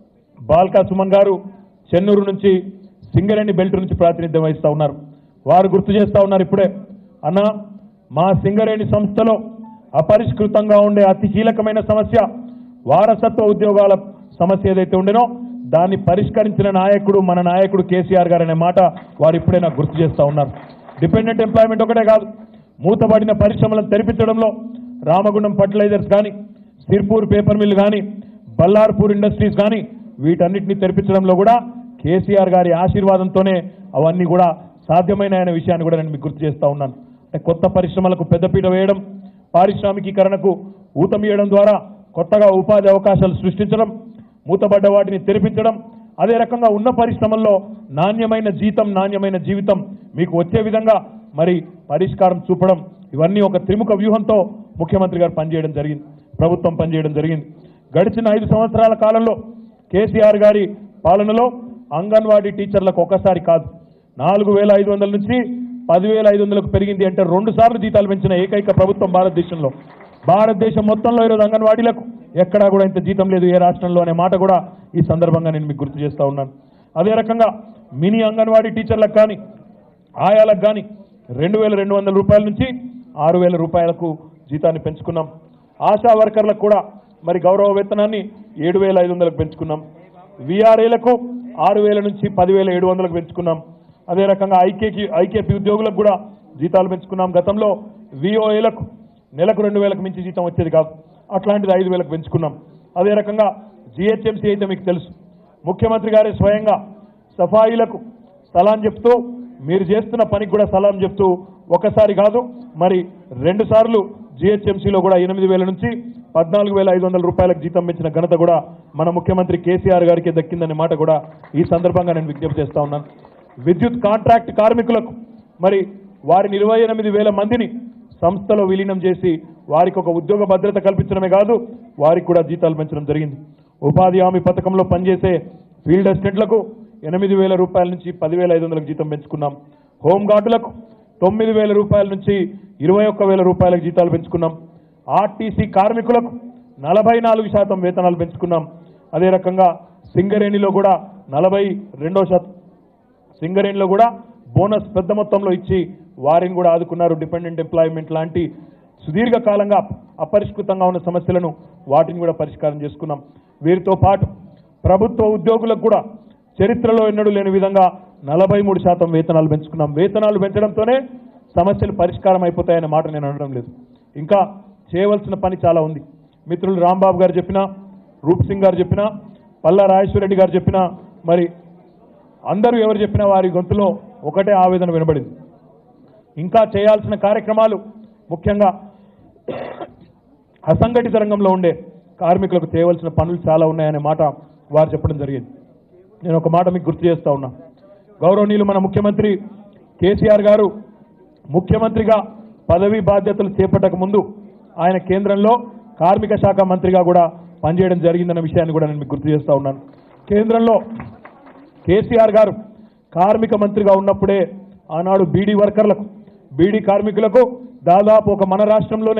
బాల్కా సుమన్ గారు చెన్నూరు నుంచి సింగరేణి బెల్ట్ నుంచి ప్రాతినిధ్యం వహిస్తూ ఉన్నారు వారు గుర్తు చేస్తూ ఉన్నారు ఇప్పుడే అన్న మా సింగరేణి సంస్థలో అపరిష్కృతంగా ఉండే అతి కీలకమైన సమస్య వారసత్వ ఉద్యోగాల సమస్య ఏదైతే ఉండేనో దాన్ని పరిష్కరించిన నాయకుడు మన నాయకుడు కేసీఆర్ గారు అనే మాట వారు ఇప్పుడే నాకు గుర్తు చేస్తూ ఉన్నారు డిపెండెంట్ ఎంప్లాయ్మెంట్ ఒకటే కాదు మూతబడిన పరిశ్రమలను తెరిపించడంలో రామగుండం ఫర్టిలైజర్స్ కానీ సిర్పూర్ పేపర్ మిల్ కానీ బల్లార్పూర్ ఇండస్ట్రీస్ కానీ వీటన్నిటిని తెరిపించడంలో కూడా కేసీఆర్ గారి ఆశీర్వాదంతోనే అవన్నీ కూడా సాధ్యమైన అనే విషయాన్ని కూడా నేను మీకు గుర్తు చేస్తా ఉన్నాను అంటే కొత్త పరిశ్రమలకు పెద్దపీట వేయడం పారిశ్రామికీకరణకు ఊతమియడం ద్వారా కొత్తగా ఉపాధి అవకాశాలు సృష్టించడం మూతబడ్డ వాటిని తెరిపించడం అదే రకంగా ఉన్న పరిశ్రమల్లో నాణ్యమైన జీతం నాణ్యమైన జీవితం మీకు వచ్చే విధంగా మరి పరిష్కారం చూపడం ఇవన్నీ ఒక త్రిముఖ వ్యూహంతో ముఖ్యమంత్రి గారు పనిచేయడం జరిగింది ప్రభుత్వం పనిచేయడం జరిగింది గడిచిన ఐదు సంవత్సరాల కాలంలో కేసీఆర్ గారి పాలనలో అంగన్వాడీ టీచర్లకు ఒకసారి కాదు నాలుగు వేల ఐదు వందల నుంచి పదివేల ఐదు వందలకు పెరిగింది అంటే రెండు సార్లు జీతాలు పెంచిన ఏకైక ప్రభుత్వం భారతదేశంలో భారతదేశం మొత్తంలో ఈరోజు అంగన్వాడీలకు ఎక్కడా కూడా ఇంత జీతం లేదు ఏ రాష్ట్రంలో అనే మాట కూడా ఈ సందర్భంగా నేను మీకు గుర్తు చేస్తా ఉన్నాను అదే రకంగా మినీ అంగన్వాడీ టీచర్లకు కానీ ఆయాలకు కానీ రెండు వేల రెండు వందల రూపాయల నుంచి ఆరు వేల రూపాయలకు జీతాన్ని పెంచుకున్నాం ఆశా వర్కర్లకు కూడా మరి గౌరవ వేతనాన్ని ఏడు వేల ఐదు వందలకు పెంచుకున్నాం విఆర్ఏలకు ఆరు వేల నుంచి పదివేల ఏడు వందలకు పెంచుకున్నాం అదే రకంగా ఐకేకి ఐకేపీ ఉద్యోగులకు కూడా జీతాలు పెంచుకున్నాం గతంలో విఓఏలకు నెలకు రెండు వేలకు మించి జీతం వచ్చేది కాదు అట్లాంటిది ఐదు వేలకు పెంచుకున్నాం అదే రకంగా జిహెచ్ఎంసీ అయితే మీకు తెలుసు ముఖ్యమంత్రి గారే స్వయంగా సఫాయిలకు సలాం చెప్తూ మీరు చేస్తున్న పనికి కూడా సలాం చెప్తూ ఒకసారి కాదు మరి రెండు సార్లు జిహెచ్ఎంసీలో కూడా ఎనిమిది వేల నుంచి పద్నాలుగు వేల ఐదు వందల రూపాయలకు జీతం పెంచిన ఘనత కూడా మన ముఖ్యమంత్రి కేసీఆర్ గారికి దక్కిందనే మాట కూడా ఈ సందర్భంగా నేను విజ్ఞప్తి చేస్తా ఉన్నాను విద్యుత్ కాంట్రాక్ట్ కార్మికులకు మరి వారిని ఇరవై ఎనిమిది వేల మందిని సంస్థలో విలీనం చేసి వారికి ఒక ఉద్యోగ భద్రత కల్పించడమే కాదు వారికి కూడా జీతాలు పెంచడం జరిగింది ఉపాధి హామీ పథకంలో పనిచేసే ఫీల్డ్ అసిస్టెంట్లకు ఎనిమిది వేల రూపాయల నుంచి పదివేల ఐదు వందలకు జీతం పెంచుకున్నాం హోంగార్డులకు తొమ్మిది వేల రూపాయల నుంచి ఇరవై ఒక్క వేల రూపాయలకు జీతాలు పెంచుకున్నాం ఆర్టీసీ కార్మికులకు నలభై నాలుగు శాతం వేతనాలు పెంచుకున్నాం అదే రకంగా సింగరేణిలో కూడా నలభై రెండో శాతం సింగరేణిలో కూడా బోనస్ పెద్ద మొత్తంలో ఇచ్చి వారిని కూడా ఆదుకున్నారు డిపెండెంట్ ఎంప్లాయ్మెంట్ లాంటి సుదీర్ఘకాలంగా అపరిష్కృతంగా ఉన్న సమస్యలను వాటిని కూడా పరిష్కారం చేసుకున్నాం వీరితో పాటు ప్రభుత్వ ఉద్యోగులకు కూడా చరిత్రలో ఎన్నడూ లేని విధంగా నలభై మూడు శాతం వేతనాలు పెంచుకున్నాం వేతనాలు పెంచడంతోనే సమస్యలు పరిష్కారం అయిపోతాయనే మాట నేను అనడం లేదు ఇంకా చేయవలసిన పని చాలా ఉంది మిత్రులు రాంబాబు గారు చెప్పినా రూప్ సింగ్ గారు చెప్పినా పల్లా రాజేశ్వరరెడ్డి గారు చెప్పినా మరి అందరూ ఎవరు చెప్పినా వారి గొంతులో ఒకటే ఆవేదన వినబడింది ఇంకా చేయాల్సిన కార్యక్రమాలు ముఖ్యంగా అసంఘటిత రంగంలో ఉండే కార్మికులకు చేయవలసిన పనులు చాలా ఉన్నాయనే మాట వారు చెప్పడం జరిగింది నేను ఒక మాట మీకు గుర్తు చేస్తా ఉన్నా గౌరవనీయులు మన ముఖ్యమంత్రి కేసీఆర్ గారు ముఖ్యమంత్రిగా పదవి బాధ్యతలు చేపట్టక ముందు ఆయన కేంద్రంలో కార్మిక శాఖ మంత్రిగా కూడా పనిచేయడం జరిగిందన్న విషయాన్ని కూడా నేను మీకు గుర్తు చేస్తా ఉన్నాను కేంద్రంలో కేసీఆర్ గారు కార్మిక మంత్రిగా ఉన్నప్పుడే ఆనాడు బీడీ వర్కర్లకు బీడీ కార్మికులకు దాదాపు ఒక మన రాష్ట్రంలోనే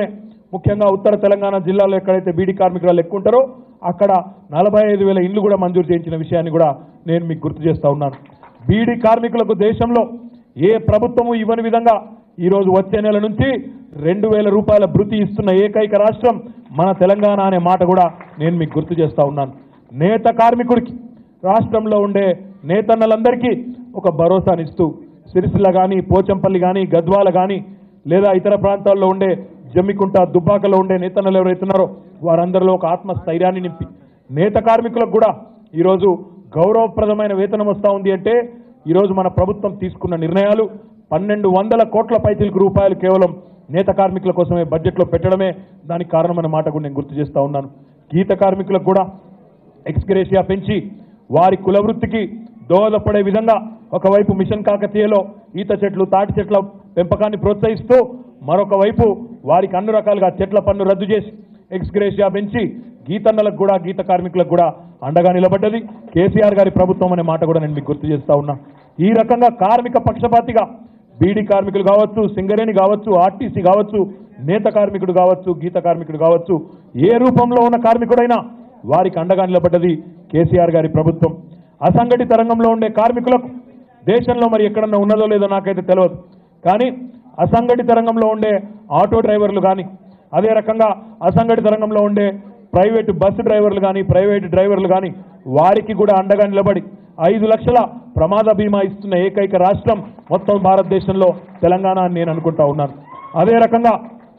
ముఖ్యంగా ఉత్తర తెలంగాణ జిల్లాలో ఎక్కడైతే బీడీ కార్మికులు ఎక్కువ ఉంటారో అక్కడ నలభై ఐదు వేల ఇండ్లు కూడా మంజూరు చేయించిన విషయాన్ని కూడా నేను మీకు గుర్తు చేస్తా ఉన్నాను బీడీ కార్మికులకు దేశంలో ఏ ప్రభుత్వము ఇవ్వని విధంగా ఈరోజు వచ్చే నెల నుంచి రెండు వేల రూపాయల భృతి ఇస్తున్న ఏకైక రాష్ట్రం మన తెలంగాణ అనే మాట కూడా నేను మీకు గుర్తు చేస్తా ఉన్నాను నేత కార్మికుడికి రాష్ట్రంలో ఉండే నేతన్నలందరికీ ఒక భరోసానిస్తూ సిరిసిల్ల కానీ పోచంపల్లి కానీ గద్వాల కానీ లేదా ఇతర ప్రాంతాల్లో ఉండే జమ్మికుంట దుబ్బాకలో ఉండే నేతన్నలు ఎవరైతున్నారో వారందరిలో ఒక ఆత్మస్థైర్యాన్ని నింపి నేత కార్మికులకు కూడా ఈరోజు గౌరవప్రదమైన వేతనం వస్తూ ఉంది అంటే ఈరోజు మన ప్రభుత్వం తీసుకున్న నిర్ణయాలు పన్నెండు వందల కోట్ల పైచిలకు రూపాయలు కేవలం నేత కార్మికుల కోసమే బడ్జెట్లో పెట్టడమే దానికి కారణమైన మాట కూడా నేను గుర్తు చేస్తా ఉన్నాను గీత కార్మికులకు కూడా ఎక్స్గ్రేషియా పెంచి వారి కుల వృత్తికి దోహదపడే విధంగా ఒకవైపు మిషన్ కాకతీయలో ఈత చెట్లు తాటి చెట్ల పెంపకాన్ని ప్రోత్సహిస్తూ మరొక వైపు వారికి అన్ని రకాలుగా చెట్ల పన్ను రద్దు చేసి ఎక్స్గ్రేషియా పెంచి గీతన్నలకు కూడా గీత కార్మికులకు కూడా అండగా నిలబడ్డది కేసీఆర్ గారి ప్రభుత్వం అనే మాట కూడా నేను మీకు గుర్తు చేస్తా ఉన్నా ఈ రకంగా కార్మిక పక్షపాతిగా బీడీ కార్మికులు కావచ్చు సింగరేణి కావచ్చు ఆర్టీసీ కావచ్చు నేత కార్మికుడు కావచ్చు గీత కార్మికుడు కావచ్చు ఏ రూపంలో ఉన్న కార్మికుడైనా వారికి అండగా నిలబడ్డది కేసీఆర్ గారి ప్రభుత్వం అసంఘటిత రంగంలో ఉండే కార్మికులకు దేశంలో మరి ఎక్కడన్నా ఉన్నదో లేదో నాకైతే తెలియదు కానీ అసంఘటిత రంగంలో ఉండే ఆటో డ్రైవర్లు కానీ అదే రకంగా అసంఘటిత రంగంలో ఉండే ప్రైవేటు బస్సు డ్రైవర్లు కానీ ప్రైవేటు డ్రైవర్లు కానీ వారికి కూడా అండగా నిలబడి ఐదు లక్షల ప్రమాద బీమా ఇస్తున్న ఏకైక రాష్ట్రం మొత్తం భారతదేశంలో తెలంగాణ అని నేను అనుకుంటా ఉన్నాను అదే రకంగా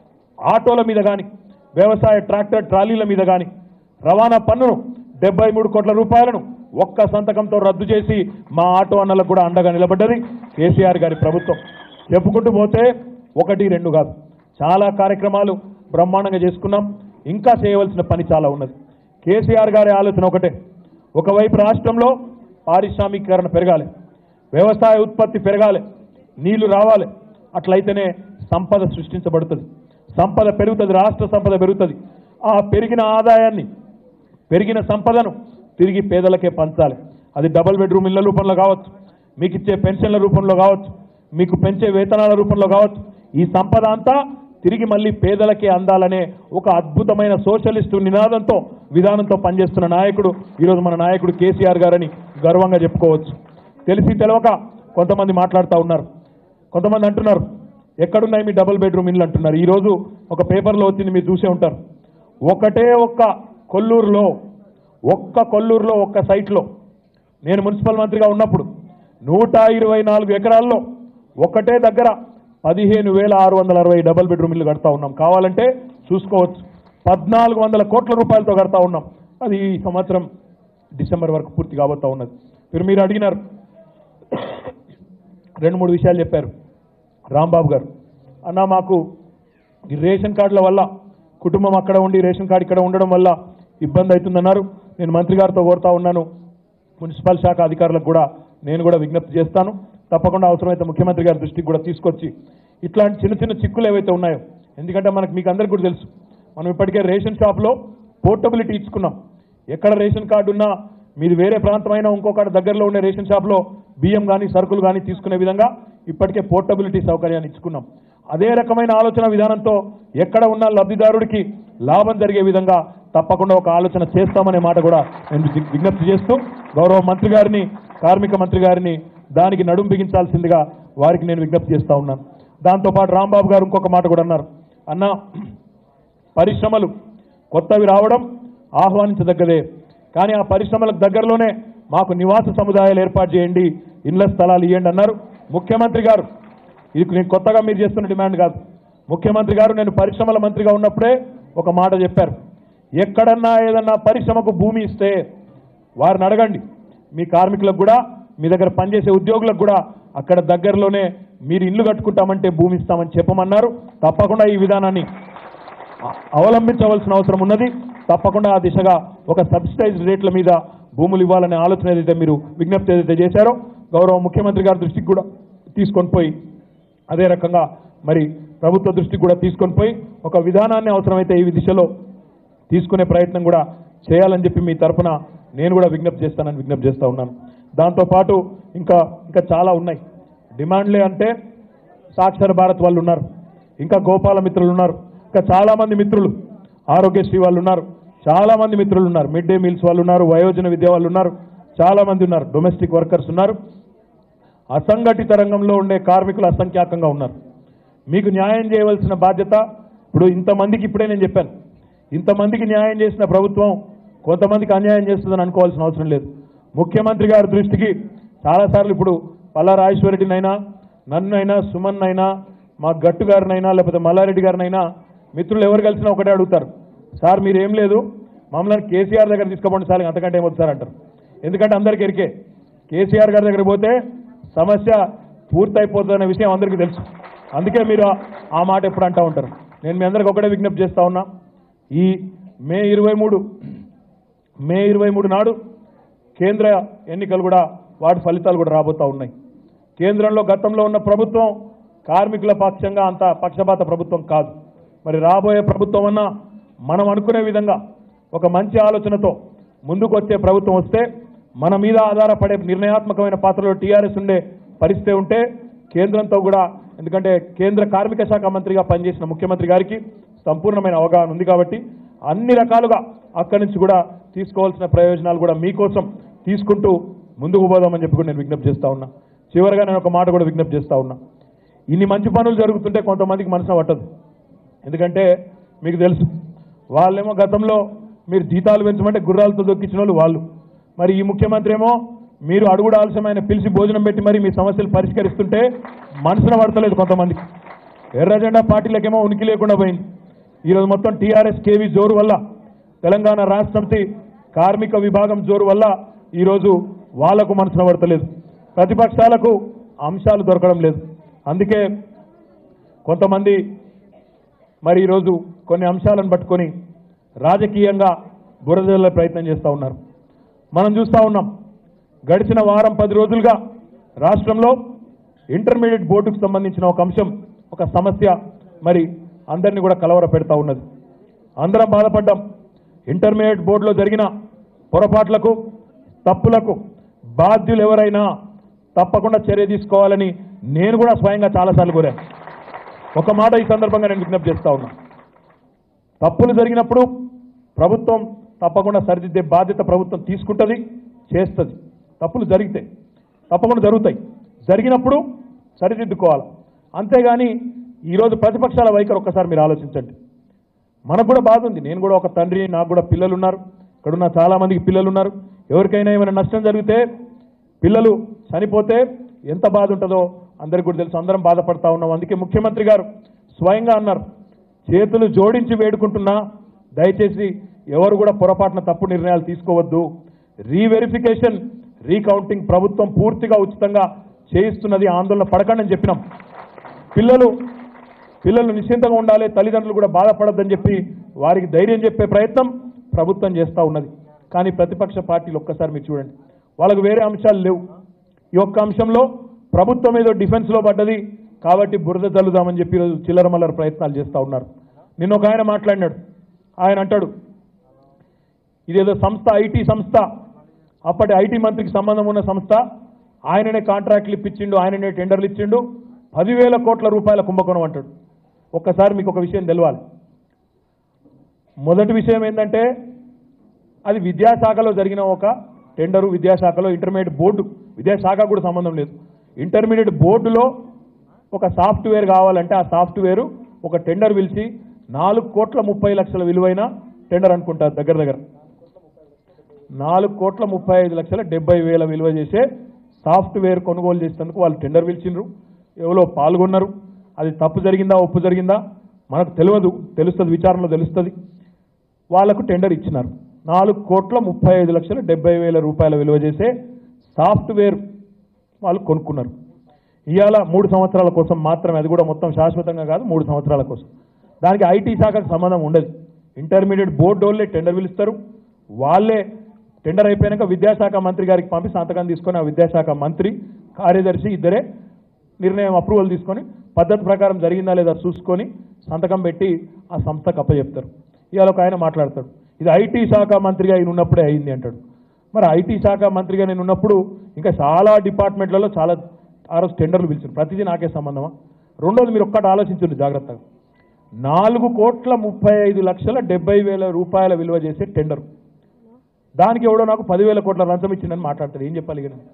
ఆటోల మీద కానీ వ్యవసాయ ట్రాక్టర్ ట్రాలీల మీద కానీ రవాణా పన్నును డెబ్బై మూడు కోట్ల రూపాయలను ఒక్క సంతకంతో రద్దు చేసి మా ఆటో అన్నలకు కూడా అండగా నిలబడ్డది కేసీఆర్ గారి ప్రభుత్వం చెప్పుకుంటూ పోతే ఒకటి రెండు కాదు చాలా కార్యక్రమాలు బ్రహ్మాండంగా చేసుకున్నాం ఇంకా చేయవలసిన పని చాలా ఉన్నది కేసీఆర్ గారి ఆలోచన ఒకటే ఒకవైపు రాష్ట్రంలో పారిశ్రామికీకరణ పెరగాలి వ్యవసాయ ఉత్పత్తి పెరగాలి నీళ్లు రావాలి అట్లయితేనే సంపద సృష్టించబడుతుంది సంపద పెరుగుతుంది రాష్ట్ర సంపద పెరుగుతుంది ఆ పెరిగిన ఆదాయాన్ని పెరిగిన సంపదను తిరిగి పేదలకే పంచాలి అది డబుల్ బెడ్రూమ్ ఇళ్ల రూపంలో కావచ్చు మీకు ఇచ్చే పెన్షన్ల రూపంలో కావచ్చు మీకు పెంచే వేతనాల రూపంలో కావచ్చు ఈ సంపద అంతా తిరిగి మళ్ళీ పేదలకే అందాలనే ఒక అద్భుతమైన సోషలిస్టు నినాదంతో విధానంతో పనిచేస్తున్న నాయకుడు ఈరోజు మన నాయకుడు కేసీఆర్ గారని గర్వంగా చెప్పుకోవచ్చు తెలిసి తెలవక కొంతమంది మాట్లాడుతూ ఉన్నారు కొంతమంది అంటున్నారు ఎక్కడున్నాయి మీ డబుల్ బెడ్రూమ్ ఇల్లు అంటున్నారు ఈరోజు ఒక పేపర్లో వచ్చింది మీరు చూసే ఉంటారు ఒకటే ఒక్క కొల్లూరులో ఒక్క కొల్లూరులో ఒక్క సైట్లో నేను మున్సిపల్ మంత్రిగా ఉన్నప్పుడు నూట ఇరవై నాలుగు ఎకరాల్లో ఒకటే దగ్గర పదిహేను వేల ఆరు వందల అరవై డబుల్ బెడ్రూమ్ ఇల్లు కడతా ఉన్నాం కావాలంటే చూసుకోవచ్చు పద్నాలుగు వందల కోట్ల రూపాయలతో కడతా ఉన్నాం అది ఈ సంవత్సరం డిసెంబర్ వరకు పూర్తి కాబోతా ఉన్నది మీరు మీరు అడిగినారు రెండు మూడు విషయాలు చెప్పారు రాంబాబు గారు అన్న మాకు ఈ రేషన్ కార్డుల వల్ల కుటుంబం అక్కడ ఉండి రేషన్ కార్డు ఇక్కడ ఉండడం వల్ల ఇబ్బంది అవుతుందన్నారు నేను మంత్రి గారితో కోరుతా ఉన్నాను మున్సిపల్ శాఖ అధికారులకు కూడా నేను కూడా విజ్ఞప్తి చేస్తాను తప్పకుండా అవసరమైతే ముఖ్యమంత్రి గారి దృష్టికి కూడా తీసుకొచ్చి ఇట్లాంటి చిన్న చిన్న చిక్కులు ఏవైతే ఉన్నాయో ఎందుకంటే మనకు మీకు అందరికీ కూడా తెలుసు మనం ఇప్పటికే రేషన్ షాప్లో పోర్టబిలిటీ ఇచ్చుకున్నాం ఎక్కడ రేషన్ కార్డు ఉన్నా మీది వేరే ప్రాంతమైన ఇంకొకటి దగ్గరలో ఉండే రేషన్ షాప్లో బియ్యం కానీ సరుకులు కానీ తీసుకునే విధంగా ఇప్పటికే పోర్టబిలిటీ సౌకర్యాన్ని ఇచ్చుకున్నాం అదే రకమైన ఆలోచన విధానంతో ఎక్కడ ఉన్న లబ్ధిదారుడికి లాభం జరిగే విధంగా తప్పకుండా ఒక ఆలోచన చేస్తామనే మాట కూడా నేను వి- విజ్ఞప్తి చేస్తూ గౌరవ మంత్రి గారిని కార్మిక మంత్రి గారిని దానికి నడుం బిగించాల్సిందిగా వారికి నేను విజ్ఞప్తి చేస్తా ఉన్నాను దాంతోపాటు రాంబాబు గారు ఇంకొక మాట కూడా అన్నారు అన్నా పరిశ్రమలు కొత్తవి రావడం ఆహ్వానించదగ్గదే కానీ ఆ పరిశ్రమలకు దగ్గరలోనే మాకు నివాస సముదాయాలు ఏర్పాటు చేయండి ఇళ్ల స్థలాలు ఇవ్వండి అన్నారు ముఖ్యమంత్రి గారు ఇది నేను కొత్తగా మీరు చేస్తున్న డిమాండ్ కాదు ముఖ్యమంత్రి గారు నేను పరిశ్రమల మంత్రిగా ఉన్నప్పుడే ఒక మాట చెప్పారు ఎక్కడన్నా ఏదన్నా పరిశ్రమకు భూమి ఇస్తే వారిని అడగండి మీ కార్మికులకు కూడా మీ దగ్గర పనిచేసే ఉద్యోగులకు కూడా అక్కడ దగ్గరలోనే మీరు ఇల్లు కట్టుకుంటామంటే భూమి ఇస్తామని చెప్పమన్నారు తప్పకుండా ఈ విధానాన్ని అ- అవలంబించవలసిన అవసరం ఉన్నది తప్పకుండా ఆ దిశగా ఒక సబ్సిడైజ్ రేట్ల మీద భూములు ఇవ్వాలనే ఆలోచన ఏదైతే మీరు విజ్ఞప్తి ఏదైతే చేశారో గౌరవ ముఖ్యమంత్రి గారి దృష్టికి కూడా తీసుకొని పోయి అదే రకంగా మరి ప్రభుత్వ దృష్టికి కూడా తీసుకొని పోయి ఒక విధానాన్ని అవసరమైతే ఈ దిశలో తీసుకునే ప్రయత్నం కూడా చేయాలని చెప్పి మీ తరపున నేను కూడా విజ్ఞప్తి చేస్తానని విజ్ఞప్తి చేస్తా ఉన్నాను దాంతోపాటు ఇంకా ఇంకా చాలా ఉన్నాయి డిమాండ్లే అంటే సాక్షర భారత్ వాళ్ళు ఉన్నారు ఇంకా గోపాల మిత్రులు ఉన్నారు ఇంకా చాలా మంది మిత్రులు ఆరోగ్యశ్రీ వాళ్ళు ఉన్నారు చాలా మంది మిత్రులు ఉన్నారు మిడ్ డే మీల్స్ వాళ్ళు ఉన్నారు వయోజన విద్య వాళ్ళు ఉన్నారు చాలా మంది ఉన్నారు డొమెస్టిక్ వర్కర్స్ ఉన్నారు అసంఘటిత రంగంలో ఉండే కార్మికులు అసంఖ్యాకంగా ఉన్నారు మీకు న్యాయం చేయవలసిన బాధ్యత ఇప్పుడు ఇంతమందికి ఇప్పుడే నేను చెప్పాను ఇంతమందికి న్యాయం చేసిన ప్రభుత్వం కొంతమందికి అన్యాయం చేస్తుందని అనుకోవాల్సిన అవసరం లేదు ముఖ్యమంత్రి గారి దృష్టికి చాలాసార్లు ఇప్పుడు పల్లా రాజేశ్వరరెడ్డినైనా నన్నైనా సుమన్ అయినా మా గట్టు గారినైనా లేకపోతే మల్లారెడ్డి గారినైనా మిత్రులు ఎవరు కలిసినా ఒకటే అడుగుతారు సార్ మీరు ఏం లేదు మమ్మల్ని కేసీఆర్ దగ్గర తీసుకోండి సార్ అంతకంటే ఏమవుతుంది సార్ అంటారు ఎందుకంటే అందరికీ ఎరికే కేసీఆర్ గారి దగ్గర పోతే సమస్య పూర్తయిపోతుందనే విషయం అందరికీ తెలుసు అందుకే మీరు ఆ- ఆ మాట ఎప్పుడు అంటూ ఉంటారు నేను మీ అందరికి ఒకటే విజ్ఞప్తి చేస్తా ఉన్నా ఈ మే ఇరవై మూడు మే ఇరవై మూడు నాడు కేంద్ర ఎన్నికలు కూడా వాటి ఫలితాలు కూడా రాబోతా ఉన్నాయి కేంద్రంలో గతంలో ఉన్న ప్రభుత్వం కార్మికుల పక్షంగా అంత పక్షపాత ప్రభుత్వం కాదు మరి రాబోయే ప్రభుత్వం అన్నా మనం అనుకునే విధంగా ఒక మంచి ఆలోచనతో ముందుకు వచ్చే ప్రభుత్వం వస్తే మన మీద ఆధారపడే నిర్ణయాత్మకమైన పాత్రలో టీఆర్ఎస్ ఉండే పరిస్థితి ఉంటే కేంద్రంతో కూడా ఎందుకంటే కేంద్ర కార్మిక శాఖ మంత్రిగా పనిచేసిన ముఖ్యమంత్రి గారికి సంపూర్ణమైన అవగాహన ఉంది కాబట్టి అన్ని రకాలుగా అక్కడి నుంచి కూడా తీసుకోవాల్సిన ప్రయోజనాలు కూడా మీకోసం తీసుకుంటూ ముందుకు పోదామని చెప్పి కూడా నేను విజ్ఞప్తి చేస్తా ఉన్నా చివరిగా నేను ఒక మాట కూడా విజ్ఞప్తి చేస్తా ఉన్నా ఇన్ని మంచి పనులు జరుగుతుంటే కొంతమందికి మనసు పట్టదు ఎందుకంటే మీకు తెలుసు వాళ్ళేమో గతంలో మీరు జీతాలు పెంచమంటే గుర్రాలతో దొక్కించిన వాళ్ళు వాళ్ళు మరి ఈ ముఖ్యమంత్రి ఏమో మీరు అడుగుడు ఆలస్యమైన పిలిచి భోజనం పెట్టి మరి మీ సమస్యలు పరిష్కరిస్తుంటే మనసున పడతలేదు కొంతమందికి ఎర్ర జెండా పార్టీలకేమో ఉనికి లేకుండా పోయింది ఈరోజు మొత్తం టీఆర్ఎస్ కేవీ జోరు వల్ల తెలంగాణ రాష్ట్ర సమితి కార్మిక విభాగం జోరు వల్ల ఈరోజు వాళ్లకు మనసున పడతలేదు ప్రతిపక్షాలకు అంశాలు దొరకడం లేదు అందుకే కొంతమంది మరి ఈరోజు కొన్ని అంశాలను పట్టుకొని రాజకీయంగా బురదల్లే ప్రయత్నం చేస్తూ ఉన్నారు మనం చూస్తూ ఉన్నాం గడిచిన వారం పది రోజులుగా రాష్ట్రంలో ఇంటర్మీడియట్ బోర్డుకు సంబంధించిన ఒక అంశం ఒక సమస్య మరి అందరినీ కూడా కలవర పెడతా ఉన్నది అందరం బాధపడ్డాం ఇంటర్మీడియట్ బోర్డులో జరిగిన పొరపాట్లకు తప్పులకు బాధ్యులు ఎవరైనా తప్పకుండా చర్య తీసుకోవాలని నేను కూడా స్వయంగా చాలాసార్లు కోరాను ఒక మాట ఈ సందర్భంగా నేను విజ్ఞప్తి చేస్తా ఉన్నా తప్పులు జరిగినప్పుడు ప్రభుత్వం తప్పకుండా సరిదిద్దే బాధ్యత ప్రభుత్వం తీసుకుంటుంది చేస్తుంది తప్పులు జరిగితే తప్పకుండా జరుగుతాయి జరిగినప్పుడు సరిదిద్దుకోవాలి అంతేగాని ఈరోజు ప్రతిపక్షాల వైఖరి ఒక్కసారి మీరు ఆలోచించండి మనకు కూడా బాధ ఉంది నేను కూడా ఒక తండ్రి నాకు కూడా పిల్లలు ఉన్నారు ఇక్కడున్న చాలా మందికి పిల్లలు ఉన్నారు ఎవరికైనా ఏమైనా నష్టం జరిగితే పిల్లలు చనిపోతే ఎంత బాధ ఉంటుందో అందరికీ కూడా తెలుసు అందరం బాధపడతా ఉన్నాం అందుకే ముఖ్యమంత్రి గారు స్వయంగా అన్నారు చేతులు జోడించి వేడుకుంటున్నా దయచేసి ఎవరు కూడా పొరపాటున తప్పు నిర్ణయాలు తీసుకోవద్దు రీవెరిఫికేషన్ రీకౌంటింగ్ ప్రభుత్వం పూర్తిగా ఉచితంగా చేయిస్తున్నది ఆందోళన పడకండి అని చెప్పినాం పిల్లలు పిల్లలు నిశ్చింతగా ఉండాలి తల్లిదండ్రులు కూడా బాధపడొద్దని చెప్పి వారికి ధైర్యం చెప్పే ప్రయత్నం ప్రభుత్వం చేస్తూ ఉన్నది కానీ ప్రతిపక్ష పార్టీలు ఒక్కసారి మీరు చూడండి వాళ్ళకు వేరే అంశాలు లేవు ఈ ఒక్క అంశంలో ప్రభుత్వం ఏదో డిఫెన్స్లో పడ్డది కాబట్టి బురద చల్లుదామని చెప్పి ఈరోజు చిల్లర మల్లర ప్రయత్నాలు చేస్తూ ఉన్నారు నిన్న ఒక ఆయన మాట్లాడినాడు ఆయన అంటాడు ఇదేదో సంస్థ ఐటీ సంస్థ అప్పటి ఐటీ మంత్రికి సంబంధం ఉన్న సంస్థ ఆయననే కాంట్రాక్ట్లు ఇప్పించిండు ఆయననే టెండర్లు ఇచ్చిండు పదివేల కోట్ల రూపాయల కుంభకోణం అంటాడు ఒక్కసారి మీకు ఒక విషయం తెలవాలి మొదటి విషయం ఏంటంటే అది విద్యాశాఖలో జరిగిన ఒక టెండరు విద్యాశాఖలో ఇంటర్మీడియట్ బోర్డు విద్యాశాఖ కూడా సంబంధం లేదు ఇంటర్మీడియట్ బోర్డులో ఒక సాఫ్ట్వేర్ కావాలంటే ఆ సాఫ్ట్వేర్ ఒక టెండర్ పిలిచి నాలుగు కోట్ల ముప్పై లక్షల విలువైన టెండర్ అనుకుంటారు దగ్గర దగ్గర నాలుగు కోట్ల ముప్పై ఐదు లక్షల డెబ్బై వేల విలువ చేసే సాఫ్ట్వేర్ కొనుగోలు చేసేందుకు వాళ్ళు టెండర్ పిలిచిండ్రు ఎవరో పాల్గొన్నారు అది తప్పు జరిగిందా ఒప్పు జరిగిందా మనకు తెలియదు తెలుస్తుంది విచారణలో తెలుస్తుంది వాళ్లకు టెండర్ ఇచ్చినారు నాలుగు కోట్ల ముప్పై ఐదు లక్షల డెబ్బై వేల రూపాయల విలువ చేసే సాఫ్ట్వేర్ వాళ్ళు కొనుక్కున్నారు ఇవాళ మూడు సంవత్సరాల కోసం మాత్రమే అది కూడా మొత్తం శాశ్వతంగా కాదు మూడు సంవత్సరాల కోసం దానికి ఐటీ శాఖకు సంబంధం ఉండదు ఇంటర్మీడియట్ బోర్డు వాళ్ళే టెండర్ పిలుస్తారు వాళ్ళే టెండర్ అయిపోయాక విద్యాశాఖ మంత్రి గారికి పంపి సంతకం తీసుకొని ఆ విద్యాశాఖ మంత్రి కార్యదర్శి ఇద్దరే నిర్ణయం అప్రూవల్ తీసుకొని పద్ధతి ప్రకారం జరిగిందా లేదా చూసుకొని సంతకం పెట్టి ఆ సంస్థకు అప్పచెప్తారు ఇవాళ ఒక ఆయన మాట్లాడతాడు ఇది ఐటీ శాఖ మంత్రిగా ఈయన ఉన్నప్పుడే అయింది అంటాడు మరి ఐటీ శాఖ మంత్రిగా నేను ఉన్నప్పుడు ఇంకా చాలా డిపార్ట్మెంట్లలో చాలా ఆ రోజు టెండర్లు పిలిచారు ప్రతిదీ నాకే సంబంధమా రెండోది మీరు ఒక్కటి ఆలోచించండి జాగ్రత్తగా నాలుగు కోట్ల ముప్పై ఐదు లక్షల డెబ్బై వేల రూపాయల విలువ చేసే టెండర్ దానికి ఎవడో నాకు పదివేల కోట్ల లంచం ఇచ్చిందని మాట్లాడతారు ఏం చెప్పాలి ఇక నేను?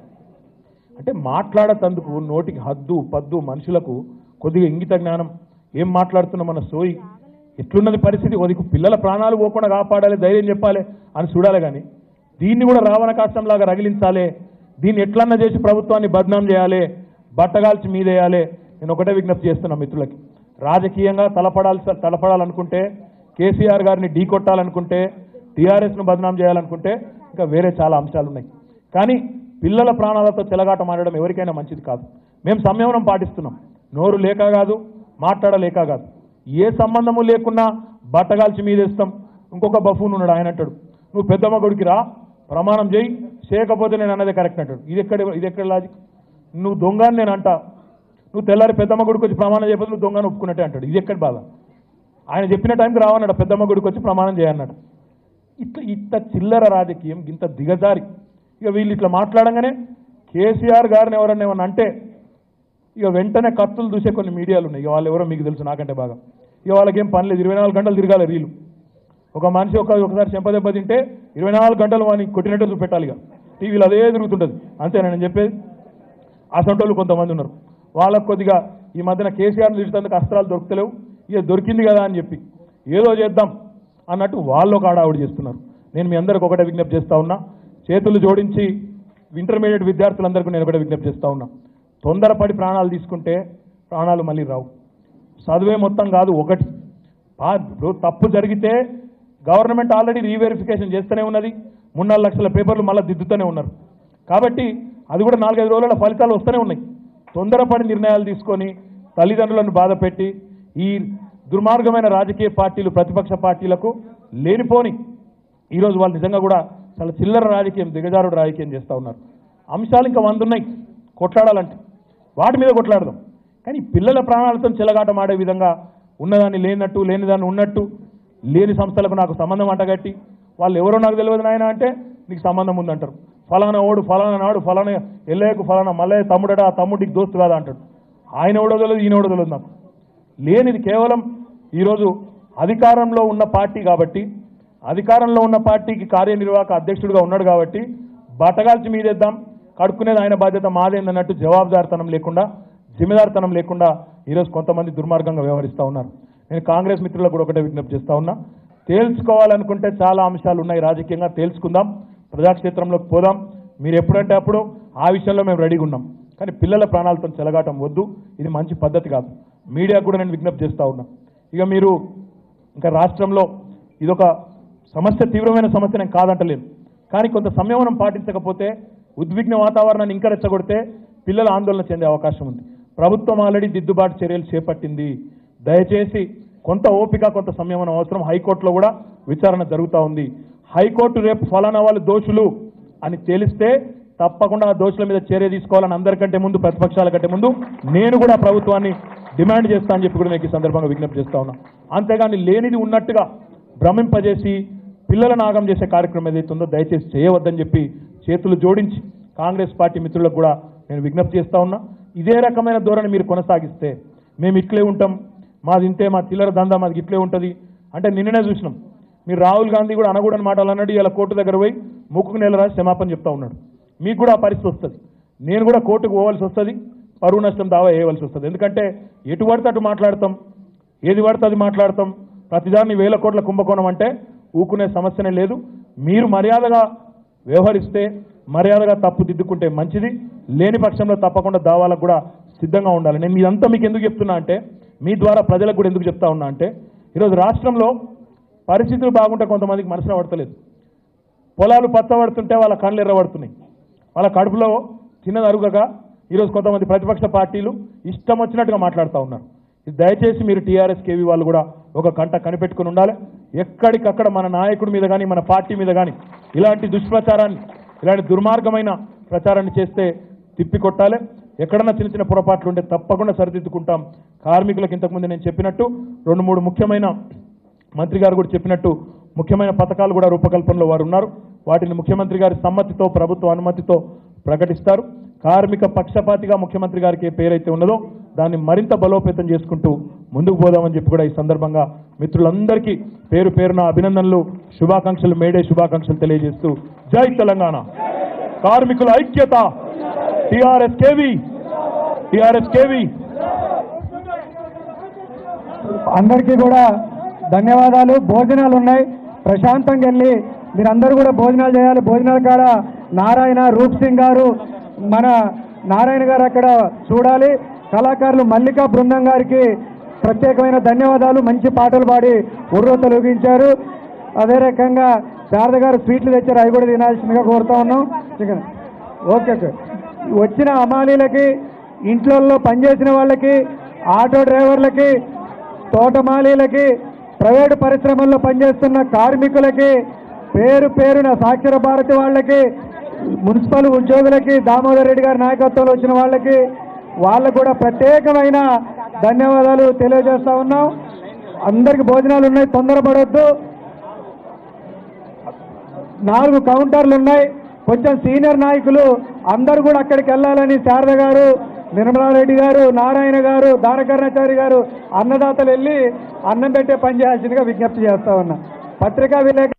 అంటే మాట్లాడతందుకు నోటికి హద్దు పద్దు మనుషులకు కొద్దిగా ఇంగిత జ్ఞానం ఏం మాట్లాడుతున్నా మన సోయి ఎట్లున్నది పరిస్థితి కొద్దిగా పిల్లల ప్రాణాలు పోకుండా కాపాడాలి ధైర్యం చెప్పాలి అని చూడాలి కానీ దీన్ని కూడా రావణ కాష్టంలాగా రగిలించాలి దీన్ని ఎట్లన్నా చేసి ప్రభుత్వాన్ని బద్నాం చేయాలి బట్టగాల్చి మీదేయాలి నేను ఒకటే విజ్ఞప్తి చేస్తున్నా మిత్రులకి రాజకీయంగా తలపడాల్సి తలపడాలనుకుంటే కేసీఆర్ గారిని ఢీ కొట్టాలనుకుంటే టీఆర్ఎస్ను బదనాం చేయాలనుకుంటే ఇంకా వేరే చాలా అంశాలు ఉన్నాయి కానీ పిల్లల ప్రాణాలతో చెలగాట ఆడడం ఎవరికైనా మంచిది కాదు మేము సంయమనం పాటిస్తున్నాం నోరు లేక కాదు మాట్లాడలేక కాదు ఏ సంబంధము లేకున్నా బట్టగాల్చి మీదేస్తాం ఇంకొక బఫూన్ ఉన్నాడు ఆయన అంటాడు నువ్వు పెద్దమ్మ కొడుకి రా ప్రమాణం చేయి చేయకపోతే నేను అన్నదే కరెక్ట్ అంటాడు ఇది ఎక్కడ ఇది ఎక్కడ లాజిక్ నువ్వు దొంగ అని నేను అంటా నువ్వు తెల్లారి పెద్దమ్మ కొడుకు వచ్చి ప్రమాణం చేయకపోతే నువ్వు దొంగను ఒప్పుకున్నట్టే అంటాడు ఇది ఎక్కడ బాధ ఆయన చెప్పిన టైంకి రావన్నాడు పెద్దమ్మ కొడుకు వచ్చి ప్రమాణం చేయన్నాడు ఇట్లా ఇంత చిల్లర రాజకీయం ఇంత దిగజారి ఇక వీళ్ళు ఇట్లా మాట్లాడంగానే కేసీఆర్ గారిని ఎవరన్నా ఏమన్నా అంటే ఇక వెంటనే కత్తులు చూసే కొన్ని మీడియాలు ఉన్నాయి ఇక వాళ్ళు ఎవరో మీకు తెలుసు నాకంటే బాగా ఇక వాళ్ళకి ఏం పని లేదు ఇరవై నాలుగు గంటలు తిరగాలి రీలు ఒక మనిషి ఒక ఒకసారి చెంపదెబ్బ తింటే ఇరవై నాలుగు గంటలు వాడిని కొట్టినట్టు చూపెట్టాలి ఇక టీవీలో అదే తిరుగుతుంటుంది అంతేనా నేను చెప్పేది అసంటోళ్ళు కొంతమంది ఉన్నారు వాళ్ళకు కొద్దిగా ఈ మధ్యన కేసీఆర్ తీసేందుకు అస్త్రాలు దొరుకుతలేవు ఇక దొరికింది కదా అని చెప్పి ఏదో చేద్దాం అన్నట్టు వాళ్ళు ఒక ఆడావిడి చేస్తున్నారు నేను మీ అందరికి ఒకటే విజ్ఞప్తి చేస్తా ఉన్నా చేతులు జోడించి ఇంటర్మీడియట్ విద్యార్థులందరికీ నేను ఒకటే విజ్ఞప్తి చేస్తా ఉన్నా తొందరపడి ప్రాణాలు తీసుకుంటే ప్రాణాలు మళ్ళీ రావు చదువే మొత్తం కాదు ఒకటి పా- ఇప్పుడు తప్పు జరిగితే గవర్నమెంట్ ఆల్రెడీ రీవెరిఫికేషన్ చేస్తూనే ఉన్నది మూడు నాలుగు లక్షల పేపర్లు మళ్ళీ దిద్దుతూనే ఉన్నారు కాబట్టి అది కూడా నాలుగైదు రోజుల ఫలితాలు వస్తూనే ఉన్నాయి తొందరపడి నిర్ణయాలు తీసుకొని తల్లిదండ్రులను బాధపెట్టి ఈ దుర్మార్గమైన రాజకీయ పార్టీలు ప్రతిపక్ష పార్టీలకు లేనిపోని ఈరోజు వాళ్ళు నిజంగా కూడా చాలా చిల్లర రాజకీయం దిగజారుడు రాజకీయం చేస్తూ ఉన్నారు అంశాలు ఇంకా వంద ఉన్నాయి కొట్లాడాలంటే వాటి మీద కొట్లాడదాం కానీ పిల్లల ప్రాణాలతో చెలగాటం ఆడే విధంగా ఉన్నదాన్ని లేనట్టు లేనిదాన్ని ఉన్నట్టు లేని సంస్థలకు నాకు సంబంధం అంటగట్టి వాళ్ళు ఎవరో నాకు తెలియదు నాయన అంటే నీకు సంబంధం ఉందంటారు ఫలానా ఓడు ఫలానా నాడు ఫలానా ఎల్లయ్యకు ఫలానా మల్లయ్య తమ్ముడడా ఆ తమ్ముడికి దోస్తు కాదా అంటాడు ఆయన ఎవడో తెలియదు ఈయన ఎవడో తెలియదు నాకు లేనిది కేవలం ఈరోజు అధికారంలో ఉన్న పార్టీ కాబట్టి అధికారంలో ఉన్న పార్టీకి కార్యనిర్వాహక అధ్యక్షుడిగా ఉన్నాడు కాబట్టి బట్టగాల్చి మీదేద్దాం కడుక్కునేది ఆయన బాధ్యత మాదేందన్నట్టు జవాబుదారితనం లేకుండా జిమ్మెదారితనం లేకుండా ఈరోజు కొంతమంది దుర్మార్గంగా వ్యవహరిస్తూ ఉన్నారు నేను కాంగ్రెస్ మిత్రులకు కూడా ఒకటే విజ్ఞప్తి చేస్తా ఉన్నా తేల్చుకోవాలనుకుంటే చాలా అంశాలు ఉన్నాయి రాజకీయంగా తేల్చుకుందాం ప్రజాక్షేత్రంలోకి పోదాం మీరు ఎప్పుడంటే అప్పుడు ఆ విషయంలో మేము రెడీగా ఉన్నాం కానీ పిల్లల ప్రాణాలతో చెలగాటం వద్దు ఇది మంచి పద్ధతి కాదు మీడియా కూడా నేను విజ్ఞప్తి చేస్తా ఉన్నా ఇక మీరు ఇంకా రాష్ట్రంలో ఇదొక సమస్య తీవ్రమైన సమస్య నేను కాదంటలేను కానీ కొంత సంయమనం పాటించకపోతే ఉద్విగ్న వాతావరణాన్ని ఇంకా రెచ్చగొడితే పిల్లలు ఆందోళన చెందే అవకాశం ఉంది ప్రభుత్వం ఆల్రెడీ దిద్దుబాటు చర్యలు చేపట్టింది దయచేసి కొంత ఓపిక కొంత సంయమనం అవసరం హైకోర్టులో కూడా విచారణ జరుగుతూ ఉంది హైకోర్టు రేపు ఫలానా వాళ్ళు దోషులు అని తేలిస్తే తప్పకుండా ఆ దోషుల మీద చర్య తీసుకోవాలని అందరికంటే ముందు ప్రతిపక్షాల కంటే ముందు నేను కూడా ప్రభుత్వాన్ని డిమాండ్ చేస్తా అని చెప్పి కూడా నేను ఈ సందర్భంగా విజ్ఞప్తి చేస్తా ఉన్నా అంతేగాని లేనిది ఉన్నట్టుగా భ్రమింపజేసి పిల్లల నాగం చేసే కార్యక్రమం ఏదైతే ఉందో దయచేసి చేయవద్దని చెప్పి చేతులు జోడించి కాంగ్రెస్ పార్టీ మిత్రులకు కూడా నేను విజ్ఞప్తి చేస్తా ఉన్నా ఇదే రకమైన ధోరణి మీరు కొనసాగిస్తే మేము ఇట్లే ఉంటాం మాది ఇంతే మా చిల్లర దందా మాది ఇట్లే ఉంటుంది అంటే నిన్ననే చూసినాం మీరు రాహుల్ గాంధీ కూడా అనకూడని మాటలు అన్నాడు ఇలా కోర్టు దగ్గర పోయి ముక్కుకు నెల రాసి క్షమాపణ చెప్తా ఉన్నాడు మీకు కూడా ఆ పరిస్థితి వస్తుంది నేను కూడా కోర్టుకు పోవాల్సి వస్తుంది పరువు నష్టం దావా వేయవలసి వస్తుంది ఎందుకంటే ఎటు పడితే అటు మాట్లాడతాం ఏది పడితే అది మాట్లాడతాం ప్రతిదాన్ని వేల కోట్ల కుంభకోణం అంటే ఊకునే సమస్యనే లేదు మీరు మర్యాదగా వ్యవహరిస్తే మర్యాదగా తప్పు దిద్దుకుంటే మంచిది లేని పక్షంలో తప్పకుండా దావాలకు కూడా సిద్ధంగా ఉండాలి నేను ఇదంతా మీకు ఎందుకు చెప్తున్నా అంటే మీ ద్వారా ప్రజలకు కూడా ఎందుకు చెప్తా ఉన్నా అంటే ఈరోజు రాష్ట్రంలో పరిస్థితులు బాగుంటే కొంతమందికి మనసున పడతలేదు పొలాలు పచ్చబడుతుంటే వాళ్ళ కళ్ళు ఎర్రబడుతున్నాయి వాళ్ళ కడుపులో చిన్నది అరుగగా ఈరోజు కొంతమంది ప్రతిపక్ష పార్టీలు ఇష్టం వచ్చినట్టుగా మాట్లాడుతూ ఉన్నారు ఇది దయచేసి మీరు టీఆర్ఎస్ కేవీ వాళ్ళు కూడా ఒక కంట కనిపెట్టుకుని ఉండాలి ఎక్కడికక్కడ మన నాయకుడి మీద కానీ మన పార్టీ మీద కానీ ఇలాంటి దుష్ప్రచారాన్ని ఇలాంటి దుర్మార్గమైన ప్రచారాన్ని చేస్తే తిప్పి కొట్టాలి ఎక్కడన్నా చిన్న చిన్న పొరపాట్లు ఉంటే తప్పకుండా సరిదిద్దుకుంటాం కార్మికులకు ఇంతకుముందు నేను చెప్పినట్టు రెండు మూడు ముఖ్యమైన మంత్రి గారు కూడా చెప్పినట్టు ముఖ్యమైన పథకాలు కూడా రూపకల్పనలో వారు ఉన్నారు వాటిని ముఖ్యమంత్రి గారి సమ్మతితో ప్రభుత్వ అనుమతితో ప్రకటిస్తారు కార్మిక పక్షపాతిగా ముఖ్యమంత్రి గారికి ఏ పేరైతే ఉన్నదో దాన్ని మరింత బలోపేతం చేసుకుంటూ ముందుకు పోదామని చెప్పి కూడా ఈ సందర్భంగా మిత్రులందరికీ పేరు పేరున అభినందనలు శుభాకాంక్షలు మేడే శుభాకాంక్షలు తెలియజేస్తూ జై తెలంగాణ కార్మికుల ఐక్యత టిఆర్ఎస్ కేవి టిఆర్ఎస్ కేవి అందరికీ కూడా ధన్యవాదాలు భోజనాలు ఉన్నాయి ప్రశాంతంగా వెళ్ళి మీరందరూ కూడా భోజనాలు చేయాలి భోజనాల కాడ నారాయణ రూప్ సింగ్ గారు మన నారాయణ గారు అక్కడ చూడాలి కళాకారులు మల్లికా బృందం గారికి ప్రత్యేకమైన ధన్యవాదాలు మంచి పాటలు పాడి ఉర్రో తొలగించారు అదే రకంగా శారద గారు స్వీట్లు తెచ్చారు అవి కూడా తినాల్సిందిగా కోరుతా ఉన్నాం చికెన్ ఓకే ఓకే వచ్చిన అమాలీలకి ఇంట్లలో పనిచేసిన వాళ్ళకి ఆటో డ్రైవర్లకి తోటమాలీలకి ప్రైవేటు పరిశ్రమల్లో పనిచేస్తున్న కార్మికులకి పేరు పేరున సాక్షర భారతి వాళ్ళకి మున్సిపల్ ఉద్యోగులకి దామోదర్ రెడ్డి గారి నాయకత్వంలో వచ్చిన వాళ్ళకి వాళ్ళకు కూడా ప్రత్యేకమైన ధన్యవాదాలు తెలియజేస్తా ఉన్నాం అందరికి భోజనాలు ఉన్నాయి తొందరపడొద్దు నాలుగు కౌంటర్లు ఉన్నాయి కొంచెం సీనియర్ నాయకులు అందరూ కూడా అక్కడికి వెళ్ళాలని శారద గారు నిర్మలారెడ్డి గారు నారాయణ గారు దానకర్ణాచారి గారు అన్నదాతలు వెళ్ళి అన్నం పెట్టే పని చేయాల్సిందిగా విజ్ఞప్తి చేస్తా ఉన్నా పత్రికా విలేక